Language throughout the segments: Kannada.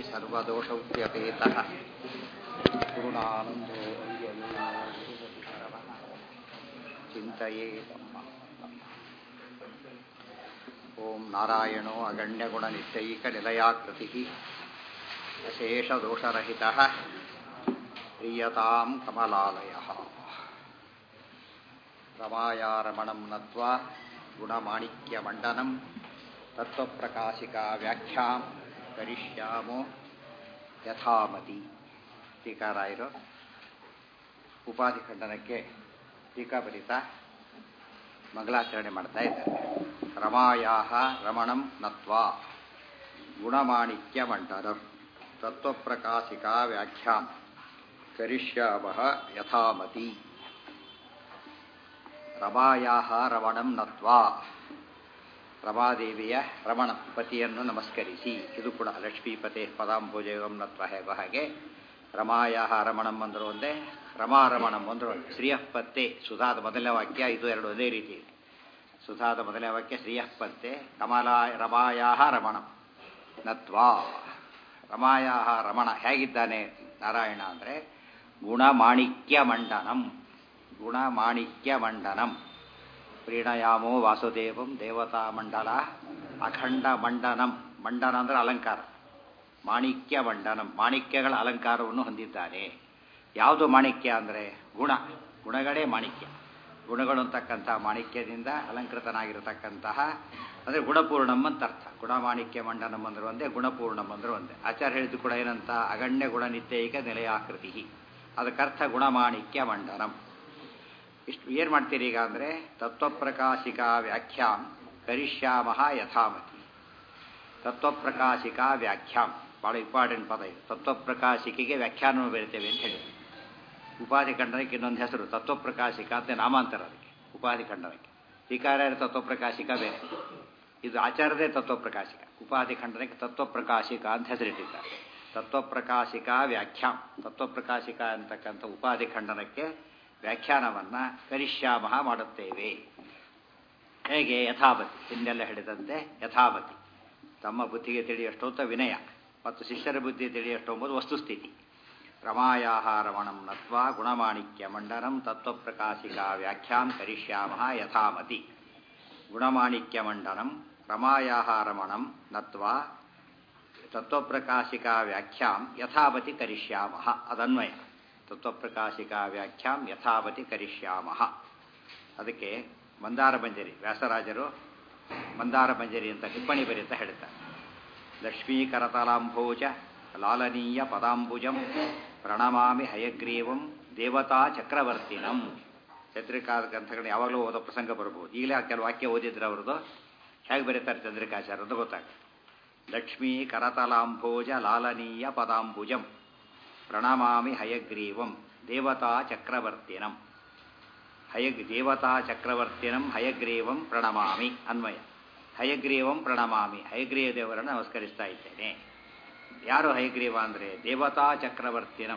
सर्वदोषव्यपेतः गुरुणानन्दो चिन्तये ॐ नारायणो अगण्यगुणनित्यैकनिलयाकृतिः अशेषदोषरहितः प्रीयतां कमलालयः रमाया रमणं नत्वा गुणमाणिक्यमण्डनं तत्त्वप्रकाशिका व्याख्यां करिष्यामो ಯಥಾಮತಿ ಟೀಕಾರಾಯರು ಉಪಾಧಿ ಖಂಡನಕ್ಕೆ ಟೀಕಾ ಬರಿತಾ ಮಂಗಲಾಚರಣೆ ಮಾಡ್ತಾ ಇದ್ದಾರೆ ರಮಾಯಾ ರಮಣಂ ನತ್ವಾ ಗುಣಮಾಣಿಕ್ಯ ಮಂಡನಂ ತತ್ವಪ್ರಕಾಶಿಕಾ ವ್ಯಾಖ್ಯಾಂ ಕರಿಷ್ಯಾಮ ಯಥಾಮತಿ ರಮಾಯಾ ರಮಣಂ ನತ್ವಾ ರಮಾದೇವಿಯ ರಮಣ ಪತಿಯನ್ನು ನಮಸ್ಕರಿಸಿ ಇದು ಕೂಡ ಲಕ್ಷ್ಮೀಪತೆ ಪದಾಂಭೋಜಯಂ ನತ್ವ ಹೇಗೋ ಹಾಗೆ ರಮಾಯ ರಮಣಂ ಅಂದರು ಒಂದೇ ರಮಾರಮಣಂ ಅಂದರು ಒಂದೇ ಶ್ರೀಯಃಪತ್ತೆ ಸುಧಾದ ಮೊದಲನೇ ವಾಕ್ಯ ಇದು ಎರಡು ಒಂದೇ ರೀತಿ ಇದೆ ಸುಧಾದ ಮೊದಲನೇ ವಾಕ್ಯ ಶ್ರೀಯಃಪತ್ತೆ ಕಮಲಾ ರಮಾಯಾ ರಮಣಂ ನತ್ವಾ ರಮಾಯಾ ರಮಣ ಹೇಗಿದ್ದಾನೆ ನಾರಾಯಣ ಅಂದರೆ ಗುಣಮಾಣಿಕ್ಯ ಮಂಡನಂ ಗುಣಮಾಣಿಕ್ಯ ಮಂಡನಂ ಪ್ರೀಣಯಾಮೋ ವಾಸುದೇವಂ ದೇವತಾ ಮಂಡಲ ಅಖಂಡ ಮಂಡನಂ ಮಂಡನ ಅಂದರೆ ಅಲಂಕಾರ ಮಾಣಿಕ್ಯ ಮಂಡನಂ ಮಾಣಿಕ್ಯಗಳ ಅಲಂಕಾರವನ್ನು ಹೊಂದಿದ್ದಾನೆ ಯಾವುದು ಮಾಣಿಕ್ಯ ಅಂದರೆ ಗುಣ ಗುಣಗಳೇ ಮಾಣಿಕ್ಯ ಗುಣಗಳು ಅಂತಕ್ಕಂಥ ಮಾಣಿಕ್ಯದಿಂದ ಅಲಂಕೃತನಾಗಿರತಕ್ಕಂತಹ ಅಂದರೆ ಗುಣಪೂರ್ಣಂ ಅಂತ ಅರ್ಥ ಗುಣಮಾಣಿಕ್ಯ ಮಂಡನಂ ಅಂದ್ರೆ ಒಂದೇ ಗುಣಪೂರ್ಣಂ ಅಂದ್ರೆ ಒಂದೇ ಆಚಾರ್ಯ ಹೇಳಿದ್ದು ಕೂಡ ಏನಂತ ಅಗಣ್ಯ ಗುಣ ನಿತ್ಯೈಕ ನಿಲಯಾಕೃತಿ ಅದಕ್ಕರ್ಥ ಗುಣಮಾಣಿಕ್ಯ ಮಂಡನಂ ಇಷ್ಟು ಏನು ಮಾಡ್ತೀರಿ ಈಗ ಅಂದರೆ ತತ್ವಪ್ರಕಾಶಿಕಾ ವ್ಯಾಖ್ಯಾಂ ಕರಿಷ್ಯಾಮಹ ಯಥಾಮತಿ ತತ್ವಪ್ರಕಾಶಿಕಾ ವ್ಯಾಖ್ಯಾಂ ಭಾಳ ಇಂಪಾರ್ಟೆಂಟ್ ಪದ ಇದು ತತ್ವಪ್ರಕಾಶಿಕೆಗೆ ವ್ಯಾಖ್ಯಾನ ಬರೀತೇವೆ ಅಂತ ಹೇಳಿ ಉಪಾಧಿ ಖಂಡನಕ್ಕೆ ಇನ್ನೊಂದು ಹೆಸರು ತತ್ವಪ್ರಕಾಶಿಕ ಅಂತ ನಾಮಾಂತರ ಅದಕ್ಕೆ ಉಪಾಧಿ ಖಂಡನಕ್ಕೆ ಟೀಕಾರ್ಯರ ತತ್ವಪ್ರಕಾಶಿಕ ಬೇರೆ ಇದು ಆಚಾರದೇ ತತ್ವಪ್ರಕಾಶಿಕ ಉಪಾಧಿ ಖಂಡನಕ್ಕೆ ತತ್ವಪ್ರಕಾಶಿಕ ಅಂತ ಹೆಸರಿಟ್ಟಿದ್ದಾರೆ ತತ್ವಪ್ರಕಾಶಿಕ ವ್ಯಾಖ್ಯಾಂ ತತ್ವಪ್ರಕಾಶಿಕ ಅಂತಕ್ಕಂಥ ಉಪಾಧಿ ಖಂಡನಕ್ಕೆ ವ್ಯಾಖ್ಯಾನವನ್ನ ಕರಿಷ್ಯಾಮ ಮಾಡುತ್ತೇವೆ ಹೇಗೆ ಯಥಾವತಿ ಹಿಂದೆಲ್ಲ ಹೇಳಿದಂತೆ ಯಥಾವತಿ ತಮ್ಮ ಬುದ್ಧಿಗೆ ತಿಳಿಯಷ್ಟೊತ್ತ ವಿನಯ ಮತ್ತು ಶಿಷ್ಯರ ಬುದ್ಧಿ ತಿಳಿಯಷ್ಟು ಎಂಬುದು ವಸ್ತುಸ್ಥಿತಿ ರಮಾಯಾಹ ರಮಣಂ ನತ್ವಾ ಗುಣಮಾಣಿಕ್ಯ ಮಂಡನಂ ತತ್ವಪ್ರಕಾಶಿಕಾ ವ್ಯಾಖ್ಯಾಂ ಕರಿಷ್ಯಾಮ ಯಥಾಮತಿ ಗುಣಮಾಣಿಕ್ಯ ಮಂಡನಂ ರಮಾಯಾಹ ರಮಣಂ ನತ್ವಾ ತತ್ವಪ್ರಕಾಶಿಕಾ ವ್ಯಾಖ್ಯಾಂ ಯಥಾವತಿ ಕರಿಷ್ಯಾಮ ಅದನ್ವಯ ತತ್ವಪ್ರಕಾಶಿಕಾ ವ್ಯಾಖ್ಯಾಂ ಯಥಾವತಿ ಕರಿಷ್ಯಾಮ ಅದಕ್ಕೆ ಮಂದಾರ ಮಂಜರಿ ವ್ಯಾಸರಾಜರು ಮಂದಾರ ಮಂಜರಿ ಅಂತ ಟಿಪ್ಪಣಿ ಬರೀತಾ ಹೇಳ್ತಾರೆ ಲಕ್ಷ್ಮೀ ಕರತಲಾಂಭೋಜ ಲಾಲನೀಯ ಪದಾಂಬುಜಂ ಪ್ರಣಮಾಮಿ ಹಯಗ್ರೀವಂ ದೇವತಾ ಚಕ್ರವರ್ತಿನಂ ಚಂದ್ರಿಕಾ ಗ್ರಂಥಗಳನ್ನ ಯಾವಾಗಲೂ ಓದೋ ಪ್ರಸಂಗ ಬರ್ಬೋದು ಈಗಲೇ ಕೆಲವು ವಾಕ್ಯ ಓದಿದ್ರೆ ಅವ್ರದ್ದು ಹೇಗೆ ಬರೀತಾರೆ ಚಂದ್ರಿಕಾಚಾರ್ಯ ಅಂತ ಗೊತ್ತಾಗುತ್ತೆ ಲಕ್ಷ್ಮೀ ಕರತಲಾಂಭೋಜ ಲಾಲನೀಯ ಪದಾಂಬುಜಂ ಪ್ರಣಮಾಮಿ ಹಯಗ್ರೀವಂ ದೇವತಾ ಚಕ್ರವರ್ತಿನಂ ಹಯಗ್ ದೇವತಾ ಚಕ್ರವರ್ತಿನಂ ಹಯಗ್ರೀವಂ ಪ್ರಣಮಾಮಿ ಅನ್ವಯ ಹಯಗ್ರೀವಂ ಪ್ರಣಮಾಮಿ ಹಯಗ್ರೀವ ದೇವರನ್ನು ನಮಸ್ಕರಿಸ್ತಾ ಇದ್ದೇನೆ ಯಾರು ಹಯಗ್ರೀವ ಅಂದರೆ ದೇವತಾ ಚಕ್ರವರ್ತಿನಂ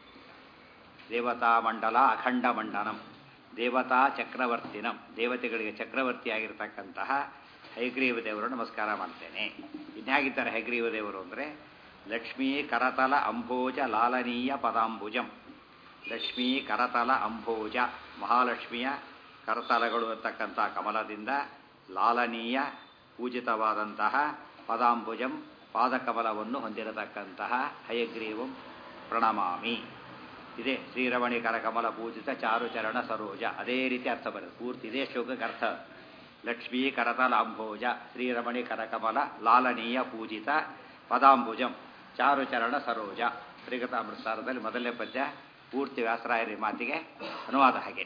ದೇವತಾ ಮಂಡಲ ಅಖಂಡ ಮಂಡನಂ ದೇವತಾ ಚಕ್ರವರ್ತಿನಂ ದೇವತೆಗಳಿಗೆ ಚಕ್ರವರ್ತಿಯಾಗಿರ್ತಕ್ಕಂತಹ ಹಯಗ್ರೀವ ದೇವರು ನಮಸ್ಕಾರ ಮಾಡ್ತೇನೆ ಇನ್ಯಾಗಿದ್ದಾರೆ ಹಯಗ್ರೀವ ದೇವರು ಅಂದರೆ ಲಕ್ಷ್ಮೀ ಕರತಲ ಅಂಭೋಜ ಲಾಲನೀಯ ಪದಾಂಬುಜಂ ಲಕ್ಷ್ಮೀ ಕರತಲ ಅಂಭೋಜ ಮಹಾಲಕ್ಷ್ಮಿಯ ಕರತಲಗಳು ಅಂತಕ್ಕಂಥ ಕಮಲದಿಂದ ಲಾಲನೀಯ ಪೂಜಿತವಾದಂತಹ ಪದಾಂಬುಜಂ ಪಾದಕಮಲವನ್ನು ಹೊಂದಿರತಕ್ಕಂತಹ ಹಯಗ್ರೀವಂ ಪ್ರಣಮಾಮಿ ಇದೇ ಶ್ರೀರಮಣಿ ಕರಕಮಲ ಪೂಜಿತ ಚಾರುಚರಣ ಸರೋಜ ಅದೇ ರೀತಿ ಅರ್ಥ ಬರುತ್ತೆ ಪೂರ್ತಿ ಇದೇ ಶ್ಲೋಕಕ್ಕೆ ಅರ್ಥ ಲಕ್ಷ್ಮೀ ಕರತಲ ಅಂಭೋಜ ಶ್ರೀರಮಣಿ ಕರಕಮಲ ಲಾಲನೀಯ ಪೂಜಿತ ಪದಾಂಬುಜಂ ಚಾರುಚರಣ ಸರೋಜ ಶ್ರೀಗತಾಮೃತಸಾರದಲ್ಲಿ ಮೊದಲನೇ ಪದ್ಯ ಪೂರ್ತಿ ವ್ಯಾಸರಾಯರಿ ಮಾತಿಗೆ ಅನುವಾದ ಹಾಗೆ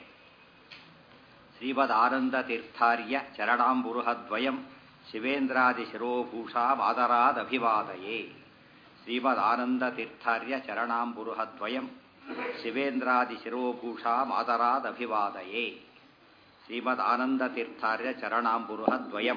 ಶ್ರೀಮದ್ ಆನಂದ ತೀರ್ಥಾರ್ಯ ಚರಣಾಂಬುರುಹದ್ವಯಂ ಶಿವೇಂದ್ರಾದಿ ಶಿರೋಭೂಷಾ ಮಾದರಾದಭಿವಾದಯೇ ಶ್ರೀಮದ್ ಆನಂದ ತೀರ್ಥಾರ್ಯ ಚರಣಾಂಬುರುಹದ್ವಯಂ ಶಿವೇಂದ್ರಾದಿ ಶಿರೋಭೂಷಾ ಮಾದರಾದಭಿವಾದಯೇ ಶ್ರೀಮದ್ ಆನಂದ ತೀರ್ಥಾರ್ಯ ಚರಣಾಂಬುರುಹದ್ವಯಂ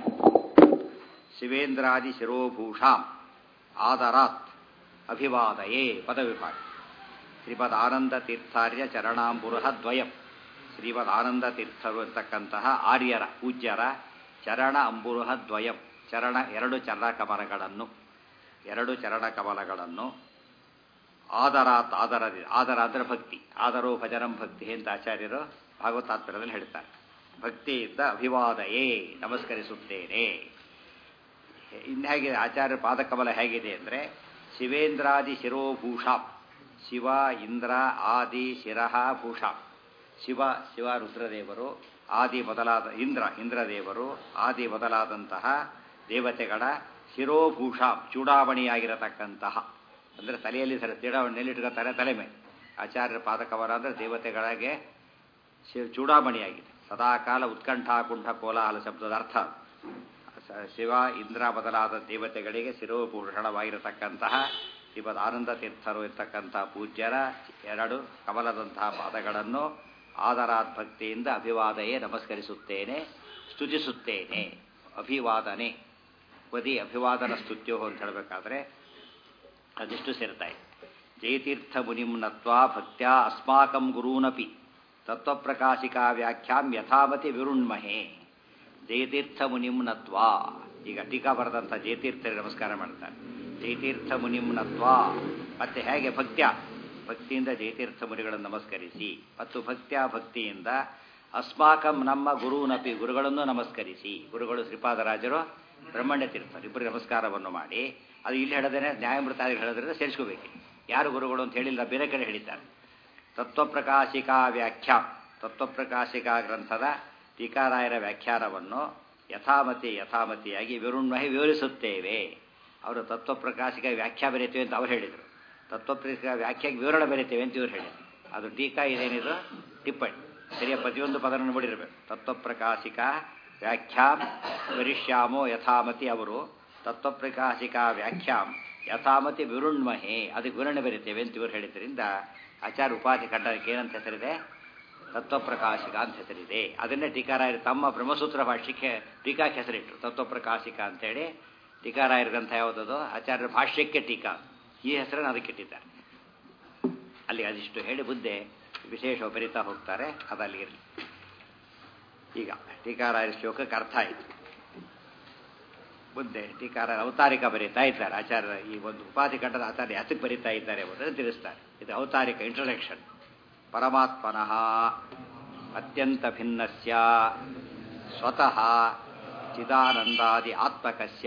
ಶಿವೇಂದ್ರಾದಿ ಶಿರೋಭೂಷಾಂ ಆದರಾತ್ ಅಭಿವಾದಯೇ ಪದವಿಭಾಗ ಶ್ರೀಮದ್ ಆನಂದ ತೀರ್ಥಾರ್ಯ ಚರಣಾಂಬುರಹದ್ವಯಂ ಶ್ರೀಮದ್ ಆನಂದ ತೀರ್ಥರು ಅಂತಕ್ಕಂತಹ ಆರ್ಯರ ಪೂಜ್ಯರ ಚರಣ ಅಂಬುರಹದ್ವಯಂ ಚರಣ ಎರಡು ಚರಣ ಕಮಲಗಳನ್ನು ಎರಡು ಚರಣ ಕಮಲಗಳನ್ನು ಆದರಾತ್ ಆದರ ಆದರ ಅಂದರೆ ಭಕ್ತಿ ಆದರೋ ಭಜನಂ ಭಕ್ತಿ ಅಂತ ಆಚಾರ್ಯರು ಭಾಗವತಾತ್ಮರದಲ್ಲಿ ಹೇಳ್ತಾರೆ ಭಕ್ತಿಯಿಂದ ಅಭಿವಾದಯೇ ನಮಸ್ಕರಿಸುತ್ತೇನೆ ಇನ್ನು ಹೇಗೆ ಆಚಾರ್ಯ ಪಾದಕಮಲ ಹೇಗಿದೆ ಅಂದರೆ ಶಿವೇಂದ್ರಾದಿ ಶಿರೋಭೂಷಾಂ ಶಿವ ಇಂದ್ರ ಆದಿ ಶಿರಹ ಭೂಷಾಂ ಶಿವ ಶಿವ ರುದ್ರದೇವರು ಆದಿ ಮೊದಲಾದ ಇಂದ್ರ ಇಂದ್ರದೇವರು ಆದಿ ಮೊದಲಾದಂತಹ ದೇವತೆಗಳ ಶಿರೋಭೂಷಾಂ ಚೂಡಾವಣಿಯಾಗಿರತಕ್ಕಂತಹ ಅಂದರೆ ತಲೆಯಲ್ಲಿ ಸರ ಚೂಡಾವಣೆಯಲ್ಲಿಟ್ಕೊತಾರೆ ತಲೆ ಮೇಲೆ ಆಚಾರ್ಯರ ಪಾದಕವರ ಅಂದರೆ ದೇವತೆಗಳಿಗೆ ಚೂಡಾಮಣಿಯಾಗಿದೆ ಸದಾಕಾಲ ಉತ್ಕಂಠ ಕುಂಠ ಕೋಲಾಹಲ ಶಬ್ದದ ಅರ್ಥ ಶಿವ ಇಂದ್ರ ಮೊದಲಾದ ದೇವತೆಗಳಿಗೆ ಶಿರೋಭೂಷಣವಾಗಿರತಕ್ಕಂತಹ ಶ್ರೀಮದ್ ಆನಂದ ತೀರ್ಥರು ಇರ್ತಕ್ಕಂಥ ಪೂಜ್ಯರ ಎರಡು ಕಮಲದಂತಹ ಪಾದಗಳನ್ನು ಆದರಾತ್ ಭಕ್ತಿಯಿಂದ ಅಭಿವಾದಯೇ ನಮಸ್ಕರಿಸುತ್ತೇನೆ ಸ್ತುತಿಸುತ್ತೇನೆ ಅಭಿವಾದನೆ ಬದಿ ಅಭಿವಾದನ ಸ್ತುತ್ಯೋ ಅಂತ ಹೇಳಬೇಕಾದ್ರೆ ಅದಿಷ್ಟು ಸೇರ್ತಾ ಇದೆ ಜಯತೀರ್ಥ ಮುನಿಮ್ನತ್ವ ಭಕ್ತ್ಯ ಅಸ್ಮಾಕಂ ಗುರೂನಪಿ ತತ್ವಪ್ರಕಾಶಿಕಾ ವ್ಯಾಖ್ಯಾಂ ಯಥಾಮತಿ ವಿರುಣ್ಮಹೆ ಜಯತೀರ್ಥ ಮುನಿಮ್ನತ್ವ ಈಗ ಟೀಕಾ ಬರೆದಂಥ ಜಯತೀರ್ಥರಿಗೆ ನಮಸ್ಕಾರ ಮಾಡ್ತಾರೆ ಜಯತೀರ್ಥ ಮುನಿಮ್ನತ್ವ ಮತ್ತೆ ಹೇಗೆ ಭಕ್ತ್ಯ ಭಕ್ತಿಯಿಂದ ಜಯತೀರ್ಥ ಮುನಿಗಳನ್ನು ನಮಸ್ಕರಿಸಿ ಮತ್ತು ಭಕ್ತ್ಯ ಭಕ್ತಿಯಿಂದ ಅಸ್ಮಾಕಂ ನಮ್ಮ ಗುರುನಪಿ ಗುರುಗಳನ್ನು ನಮಸ್ಕರಿಸಿ ಗುರುಗಳು ಶ್ರೀಪಾದರಾಜರು ಬ್ರಹ್ಮಣ್ಯ ತೀರ್ಥರು ಇಬ್ಬರಿಗೆ ನಮಸ್ಕಾರವನ್ನು ಮಾಡಿ ಅದು ಇಲ್ಲಿ ಹೇಳದೇನೆ ನ್ಯಾಯಮೃತಾದಿಗಳು ಹೇಳೋದ್ರಿಂದ ಸೇರಿಸ್ಕೋಬೇಕು ಯಾರು ಗುರುಗಳು ಅಂತ ಹೇಳಿಲ್ಲ ಬೇರೆ ಕಡೆ ಹೇಳಿದ್ದಾರೆ ತತ್ವಪ್ರಕಾಶಿಕಾ ವ್ಯಾಖ್ಯಾ ತತ್ವಪ್ರಕಾಶಿಕಾ ಗ್ರಂಥದ ಟೀಕಾರಾಯರ ವ್ಯಾಖ್ಯಾನವನ್ನು ಯಥಾಮತಿ ಯಥಾಮತಿಯಾಗಿ ವಿರುಣ್ಮಹಿ ವಿವರಿಸುತ್ತೇವೆ ಅವರು ತತ್ವಪ್ರಕಾಶಿಕ ವ್ಯಾಖ್ಯಾ ಬರೀತೇವೆ ಅಂತ ಅವ್ರು ಹೇಳಿದರು ತತ್ವಪ್ರಕಾಶಿಕ ವ್ಯಾಖ್ಯಾಗೆ ವಿವರಣೆ ಬರೀತೇವೆ ಅಂತ ಇವ್ರು ಹೇಳಿದರು ಅದು ಟೀಕಾ ಇದೇನಿದು ಟಿಪ್ಪಣಿ ಸರಿಯ ಪ್ರತಿಯೊಂದು ಪದವನ್ನು ನೋಡಿರಬೇಕು ತತ್ವಪ್ರಕಾಶಿಕ ವ್ಯಾಖ್ಯಾಂ ವರಿಷ್ಯಾಮೋ ಯಥಾಮತಿ ಅವರು ತತ್ವಪ್ರಕಾಶಿಕ ವ್ಯಾಖ್ಯಾಂ ಯಥಾಮತಿ ವಿರುಣ್ಮಹೆ ಅದಕ್ಕೆ ವಿವರಣೆ ಬರೀತೇವೆ ಅಂತ ಇವರು ಹೇಳಿದ್ರಿಂದ ಆಚಾರ ಉಪಾಧಿ ಖಂಡನಕ್ಕೆ ಏನಂತ ಹೆಸರಿದೆ ತತ್ವಪ್ರಕಾಶಿಕ ಅಂತ ಹೆಸರಿದೆ ಅದನ್ನೇ ಟೀಕಾರಾಯರು ತಮ್ಮ ಬ್ರಹ್ಮಸೂತ್ರ ಭಾಷ್ಯಕ್ಕೆ ಟೀಕಾಕ್ಕೆ ಹೆಸರಿಟ್ಟರು ತತ್ವಪ್ರಕಾಶಿಕ ಅಂತೇಳಿ ಟೀಕಾರಾಯರ ಗ್ರಂಥ ಯಾವುದದು ಆಚಾರ್ಯರ ಭಾಷ್ಯಕ್ಕೆ ಟೀಕಾ ಈ ಹೆಸರನ್ನು ಅದಕ್ಕೆ ಇಟ್ಟಿದ್ದಾರೆ ಅಲ್ಲಿ ಅದಿಷ್ಟು ಹೇಳಿ ಬುದ್ಧೆ ವಿಶೇಷ ಬರಿತಾ ಹೋಗ್ತಾರೆ ಅದಲ್ಲಿ ಇರಲಿ ಈಗ ಟೀಕಾರಾಯರ ಶ್ಲೋಕಕ್ಕೆ ಅರ್ಥ ಆಯಿತು ಬುದ್ಧೆ ಟೀಕಾರಾಯರ ಅವತಾರಿಕ ಬರೀತಾ ಇದ್ದಾರೆ ಆಚಾರ್ಯ ಈ ಒಂದು ಉಪಾಧಿ ಕಂಡದ ಆಚಾರ್ಯ ಯಾತಕ್ಕೆ ಬರೀತಾ ಇದ್ದಾರೆ ಎಂಬುದನ್ನು ತಿಳಿಸ್ತಾರೆ ಇದು ಅವತಾರಿಕ ಇಂಟ್ರಡಕ್ಷನ್ ಪರಮಾತ್ಮನಃ ಅತ್ಯಂತ ಭಿನ್ನಸ್ಯ ಸ್ವತಃ ಚಿದಾನಂದಾದಿ ಆತ್ಮಕಸ್ಯ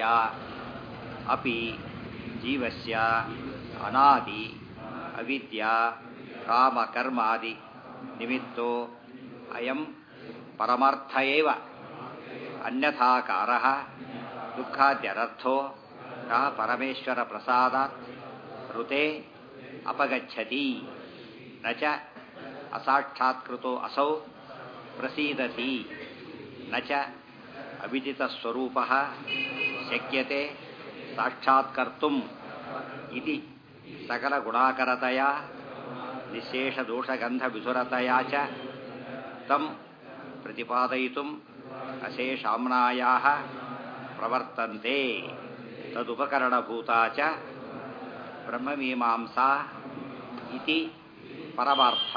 ಅಪಿ ಜೀವಸ್ಯ ಅನಾದಿ ಅವಿದ್ಯಾ ಕಾಮಕರ್ಮಾದಿ ನಿಮಿತ್ತೋ ಅಯಂ ಪರಮಾರ್ಥ ಏವ ಅನ್ಯಥಾಕಾರ ದುಃಖಾದ್ಯನರ್ಥೋ ನ ಪರಮೇಶ್ವರ ಪ್ರಸಾದಾತ್ ಋತೆ ಅಪಗಚ್ಚತಿ ನ ಚ ಅಸಾಕ್ಷಾತ್ಕೃತೋ ಅಸೌ ಪ್ರಸೀದತಿ ನ ಚ ಅವಿದಿತಸ್ವರೂಪ ಶಕ್ಯತೆ ಸಾಕ್ಷಾತ್ಕರ್ತು ಇತಿ ಸಕಲಗುಣಾಕರತೆಯ ನಿಶೇಷದೋಷಗಂಧವಿಧುರತೆಯ ಚ ತಂ ಪ್ರತಿಪಾದಯಿತು ಅಶೇಷಾಮ್ನಾಯಾ ಪ್ರವರ್ತಂತೆ ತದುಪಕರಣಭೂತಾ ಚ ಬ್ರಹ್ಮಮೀಮಾಂಸಾ ಇತಿ ಪರಮಾರ್ಥ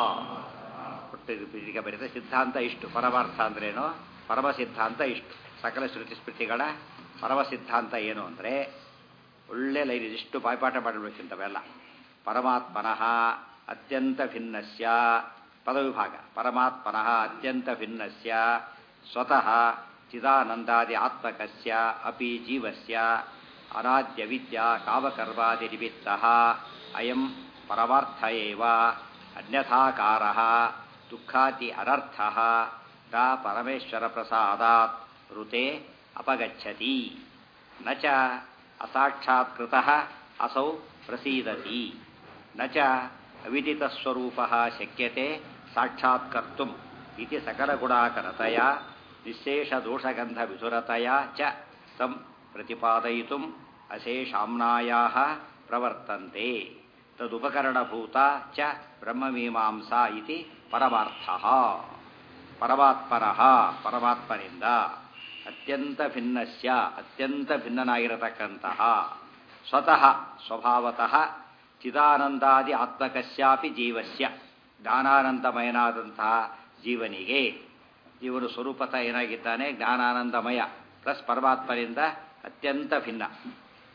ಈಗ ಬರೀತ ಸಿದ್ಧಾಂತ ಇಷ್ಟು ಪರಮಾರ್ಥ ಅಂದ್ರೇನು ಪರಮ ಸಿದ್ಧಾಂತ ಇಷ್ಟು ಸಕಲ ಶ್ರುತಿ ಸ್ಮೃತಿಗಳ ಪರಮ ಸಿದ್ಧಾಂತ ಏನು ಅಂದರೆ ಒಳ್ಳೆ ಲೈನ್ ಇದಿಷ್ಟು ಬಾಯ್ಪಾಠ ಮಾಡಬೇಕಿಂತವೆಲ್ಲ ಪರಮಾತ್ಮನಃ ಅತ್ಯಂತ ಭಿನ್ನಸ್ಯ ಪದವಿಭಾಗ ಪರಮಾತ್ಮನಃ ಅತ್ಯಂತ ಭಿನ್ನಸ್ಯ ಸ್ವತಃ ಚಿದಾನಂದಾದಿ ಆತ್ಮಕಸ್ಯ ಅಪಿ ಜೀವಸ್ಯ ಅನಾದ್ಯ ವಿದ್ಯಾ ಕಾಮಕರ್ಮಾದಿ ನಿಮಿತ್ತ ಅಯಂ ಪರಮಾರ್ಥ ಏವ ಅನ್ಯಥಾಕಾರ ದುಃಖಾತಿ ಅನರ್ಥ ನ ಪರಮೇಶ್ವರ ಪ್ರಸಾದಾತ್ ಋತೆ ಅಪಗಚ್ಚತಿ ನ ಚ ಅಸಾಕ್ಷಾತ್ಕೃತ ಅಸೌ ಪ್ರಸೀದತಿ ನ ಚ ಅವಿದಿತಸ್ವರೂಪ ಶಕ್ಯತೆ ಸಾಕ್ಷಾತ್ಕರ್ತು ಇತಿ ಸಕಲಗುಣಾಕರತೆಯ ನಿಶೇಷದೋಷಗಂಧವಿಧುರತೆಯ ಚ ತಂ ಪ್ರತಿಪಾದಯಿತು ಅಶೇಷಾಮ್ನಾಯಾ ಪ್ರವರ್ತಂತೆ ತದುಪಕರಣಭೂತ ಚ ಬ್ರಹ್ಮಮೀಮಾಂಸಾ ಇತಿ ಪರಮಾರ್ಥ ಪರಮಾತ್ಮನಃ ಪರಮಾತ್ಮನಿಂದ ಅತ್ಯಂತ ಭಿನ್ನಸ್ಯ ಅತ್ಯಂತ ಭಿನ್ನನಾಗಿರತಕ್ಕಂತಹ ಸ್ವತಃ ಸ್ವಭಾವತಃ ಚಿದಾನಂದಾದಿ ಆತ್ಮಕಸ್ಯಾಪಿ ಜೀವಸ್ಯ ಜ್ಞಾನಾನಂದಮಯನಾದಂತಹ ಜೀವನಿಗೆ ಇವನು ಸ್ವರೂಪತಃ ಏನಾಗಿದ್ದಾನೆ ಜ್ಞಾನಾನಂದಮಯ ಪ್ಲಸ್ ಪರಮಾತ್ಮನಿಂದ ಅತ್ಯಂತ ಭಿನ್ನ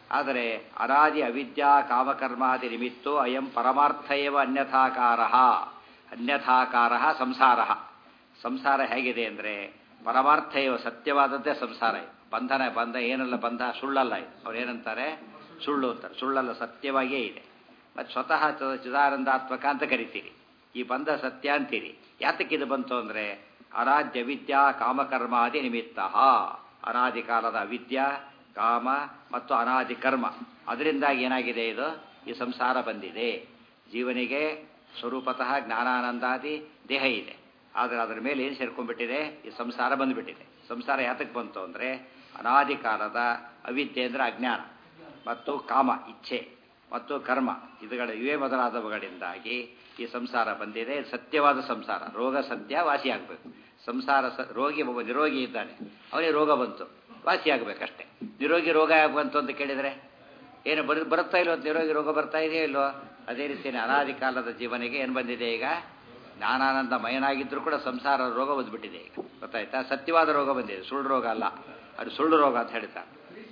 ಆದರೆ ಅನಾದಿ ಅವಿದ್ಯಾ ಕಾಮಕರ್ಮಾದಿ ನಿಮಿತ್ತೋ ಅಯಂ ಪರಮಾರ್ಥ ಏವ ಅನ್ಯಥಾಕಾರ ಅನ್ಯಥಾಕಾರ ಸಂಸಾರ ಸಂಸಾರ ಹೇಗಿದೆ ಅಂದರೆ ಪರಮಾರ್ಥ ಇವ ಸತ್ಯವಾದದ್ದೇ ಸಂಸಾರ ಇದು ಬಂಧನ ಬಂಧ ಏನಲ್ಲ ಬಂಧ ಸುಳ್ಳಲ್ಲ ಇದು ಅವ್ರು ಏನಂತಾರೆ ಸುಳ್ಳು ಅಂತಾರೆ ಸುಳ್ಳಲ್ಲ ಸತ್ಯವಾಗಿಯೇ ಇದೆ ಮತ್ತು ಸ್ವತಃ ಚ- ಚಿದಾನಂದಾತ್ಮಕ ಅಂತ ಕರಿತೀರಿ ಈ ಬಂಧ ಸತ್ಯ ಅಂತೀರಿ ಯಾತಕ್ಕೆ ಇದು ಬಂತು ಅಂದರೆ ಅನಾದ್ಯ ವಿದ್ಯಾ ಕಾಮಕರ್ಮಾದಿ ನಿಮಿತ್ತ ಅನಾದಿ ಕಾಲದ ವಿದ್ಯಾ ಕಾಮ ಮತ್ತು ಅನಾದಿ ಕರ್ಮ ಅದರಿಂದಾಗಿ ಏನಾಗಿದೆ ಇದು ಈ ಸಂಸಾರ ಬಂದಿದೆ ಜೀವನಿಗೆ ಸ್ವರೂಪತಃ ಜ್ಞಾನಾನಂದಾದಿ ದೇಹ ಇದೆ ಆದರೆ ಅದರ ಮೇಲೆ ಏನು ಸೇರ್ಕೊಂಡ್ಬಿಟ್ಟಿದೆ ಈ ಸಂಸಾರ ಬಂದುಬಿಟ್ಟಿದೆ ಸಂಸಾರ ಯಾತಕ್ಕೆ ಬಂತು ಅಂದರೆ ಅನಾದಿ ಕಾಲದ ಅವಿದ್ಯೆ ಅಂದರೆ ಅಜ್ಞಾನ ಮತ್ತು ಕಾಮ ಇಚ್ಛೆ ಮತ್ತು ಕರ್ಮ ಇದುಗಳ ಇವೇ ಮೊದಲಾದವುಗಳಿಂದಾಗಿ ಈ ಸಂಸಾರ ಬಂದಿದೆ ಸತ್ಯವಾದ ಸಂಸಾರ ರೋಗ ಸತ್ಯ ವಾಸಿಯಾಗಬೇಕು ಸಂಸಾರ ಸ ರೋಗಿ ಒಬ್ಬ ನಿರೋಗಿ ಇದ್ದಾನೆ ಅವನಿಗೆ ರೋಗ ಬಂತು ವಾಸಿಯಾಗಬೇಕಷ್ಟೇ ನಿರೋಗಿ ರೋಗ ಯಾಕೆ ಬಂತು ಅಂತ ಕೇಳಿದರೆ ಏನು ಬರ್ ಬರುತ್ತಾ ಇಲ್ವೋ ನಿರೋಗಿ ರೋಗ ಬರ್ತಾ ಇದೆಯೋ ಇಲ್ವೋ ಅದೇ ರೀತಿಯೇ ಅನಾದಿ ಕಾಲದ ಜೀವನಿಗೆ ಏನು ಬಂದಿದೆ ಈಗ ಜ್ಞಾನಾನಂದ ಮಯನಾಗಿದ್ದರೂ ಕೂಡ ಸಂಸಾರ ರೋಗ ಬಂದ್ಬಿಟ್ಟಿದೆ ಈಗ ಗೊತ್ತಾಯ್ತಾ ಸತ್ಯವಾದ ರೋಗ ಬಂದಿದೆ ಸುಳ್ಳು ರೋಗ ಅಲ್ಲ ಅದು ಸುಳ್ಳು ರೋಗ ಅಂತ ಹೇಳ್ತಾರೆ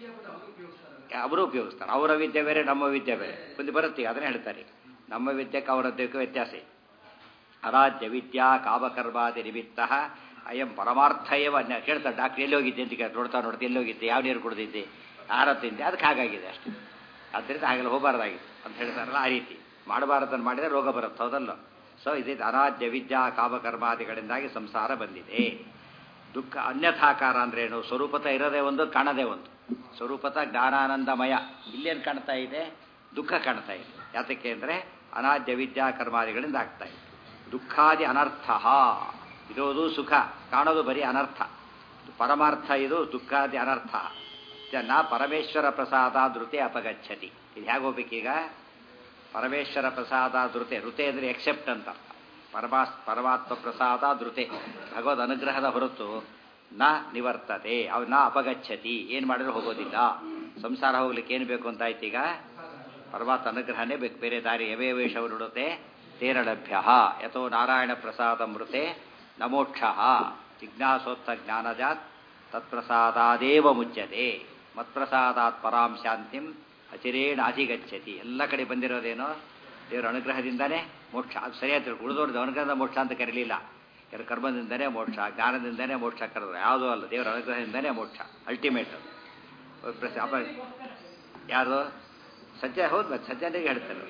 ಅವರು ಉಪಯೋಗಿಸ್ತಾರೆ ಅವರ ವಿದ್ಯೆ ಬೇರೆ ನಮ್ಮ ವಿದ್ಯೆ ಬೇರೆ ಮುಂದೆ ಬರುತ್ತೆ ಅದನ್ನೇ ಹೇಳ್ತಾರೆ ನಮ್ಮ ವಿದ್ಯೆಗೆ ಅವರ ವಿದ್ಯೆಗೆ ವ್ಯತ್ಯಾಸ ಇದೆ ಅರಾಧ್ಯ ವಿದ್ಯಾ ಕಾಮಕರ್ಮಾದಿ ನಿಮಿತ್ತ ಅಯಂ ಪರಮಾರ್ಥ ಏವ ಅನ್ಯ ಕೇಳ್ತಾರೆ ಡಾಕ್ಟರ್ ಎಲ್ಲಿ ಹೋಗಿದ್ದೆ ಅಂತ ಕೇಳ್ತಾರೆ ನೋಡ್ತಾ ನೋಡ್ತಾ ಎಲ್ಲಿ ಹೋಗಿದ್ದೆ ಯಾವ ನೀರು ಕುಡಿದಿದ್ದೆ ಆಹಾರ ತಿಂದೆ ಅದಕ್ಕೆ ಹಾಗಾಗಿದೆ ಅಷ್ಟೇ ಆದ್ದರಿಂದ ಹಾಗೆಲ್ಲ ಹೋಗಬಾರ್ದಾಗಿತ್ತು ಅಂತ ಹೇಳ್ತಾರಲ್ಲ ಆ ರೀತಿ ಮಾಡಬಾರದನ್ನು ಮಾಡಿದರೆ ರೋಗ ಬರುತ್ತೆ ಹೌದಲ್ಲ ಸೊ ಇದು ಅನಾದ್ಯ ವಿದ್ಯಾ ಕಾಮಕರ್ಮಾದಿಗಳಿಂದಾಗಿ ಸಂಸಾರ ಬಂದಿದೆ ದುಃಖ ಅನ್ಯಥಾಕಾರ ಅಂದ್ರೇನು ಸ್ವರೂಪತ ಇರೋದೇ ಒಂದು ಕಾಣದೇ ಒಂದು ಸ್ವರೂಪತ ಜ್ಞಾನಾನಂದಮಯ ಇಲ್ಲೇನು ಕಾಣ್ತಾ ಇದೆ ದುಃಖ ಕಾಣ್ತಾ ಇದೆ ಯಾತಕ್ಕೆ ಅಂದರೆ ಅನಾದ್ಯ ವಿದ್ಯಾ ಕರ್ಮಾದಿಗಳಿಂದ ಆಗ್ತಾ ಇದೆ ದುಃಖಾದಿ ಅನರ್ಥ ಇರೋದು ಸುಖ ಕಾಣೋದು ಬರೀ ಅನರ್ಥ ಪರಮಾರ್ಥ ಇದು ದುಃಖಾದಿ ಅನರ್ಥ ನ ಪರಮೇಶ್ವರ ಪ್ರಸಾದ ಧೃತೆ ಅಪಗಚ್ಚತಿ ಇದು ಹೇಗೆ ಹೋಗ್ಬೇಕೀಗ ಪರಮೇಶ್ವರ ಪ್ರಸಾದ ಧೃತೆ ಋತೆ ಅಂದರೆ ಎಕ್ಸೆಪ್ಟ್ ಅಂತ ಪರಮಾಸ್ ಪರಮಾತ್ಮ ಪ್ರಸಾದ ಧೃತೆ ಭಗವದ್ ಅನುಗ್ರಹದ ಹೊರತು ನ ನಿವರ್ತತೆ ಅವು ನ ಅಪಗಚ್ಚತಿ ಏನು ಮಾಡಿದ್ರು ಹೋಗೋದಿಲ್ಲ ಸಂಸಾರ ಹೋಗ್ಲಿಕ್ಕೆ ಏನು ಬೇಕು ಅಂತ ಆಯ್ತು ಈಗ ಪರಮಾತ್ಮ ಅನುಗ್ರಹನೇ ಬೇಕು ಬೇರೆ ದಾರಿ ಯವೇವೇಶವು ನುಡುತ್ತೆ ತೇರಳಭ್ಯ ಯಥೋ ನಾರಾಯಣ ಪ್ರಸಾದ ಮೃತೆ ನಮೋಕ್ಷ ಜಿಜ್ಞಾಸೋತ್ತ ಜ್ಞಾನಜಾತ್ ತತ್ಪ್ರಸಾದಾದೇವ ಮುಚ್ಯತೆ ಮತ್ಪ್ರಸಾದಾತ್ ಪರಾಂ ಶಾಂತಿಂ ಅಚಿರೇಣ ಅಧಿಗಚ್ಚತಿ ಎಲ್ಲ ಕಡೆ ಬಂದಿರೋದೇನೋ ದೇವರ ಅನುಗ್ರಹದಿಂದನೇ ಮೋಕ್ಷ ಅದು ಸರಿಯಾಗಿ ತಿಳ್ಕೊ ಉಳಿದವ್ರದ್ದು ಅನುಗ್ರಹದ ಮೋಕ್ಷ ಅಂತ ಕರೀಲಿಲ್ಲ ಕೆಲವು ಕರ್ಮದಿಂದನೇ ಮೋಕ್ಷ ಜ್ಞಾನದಿಂದನೇ ಮೋಕ್ಷ ಕರೆದ್ರು ಯಾವುದೂ ಅಲ್ಲ ದೇವರ ಅನುಗ್ರಹದಿಂದನೇ ಮೋಕ್ಷ ಅಲ್ಟಿಮೇಟ್ ಪ್ರಸ ಅಪ ಯಾರು ಸಜ್ಜ ಹೌದು ಮತ್ತೆ ಸಜ್ಜನಿಗೆ ಹೇಳ್ತಾರೆ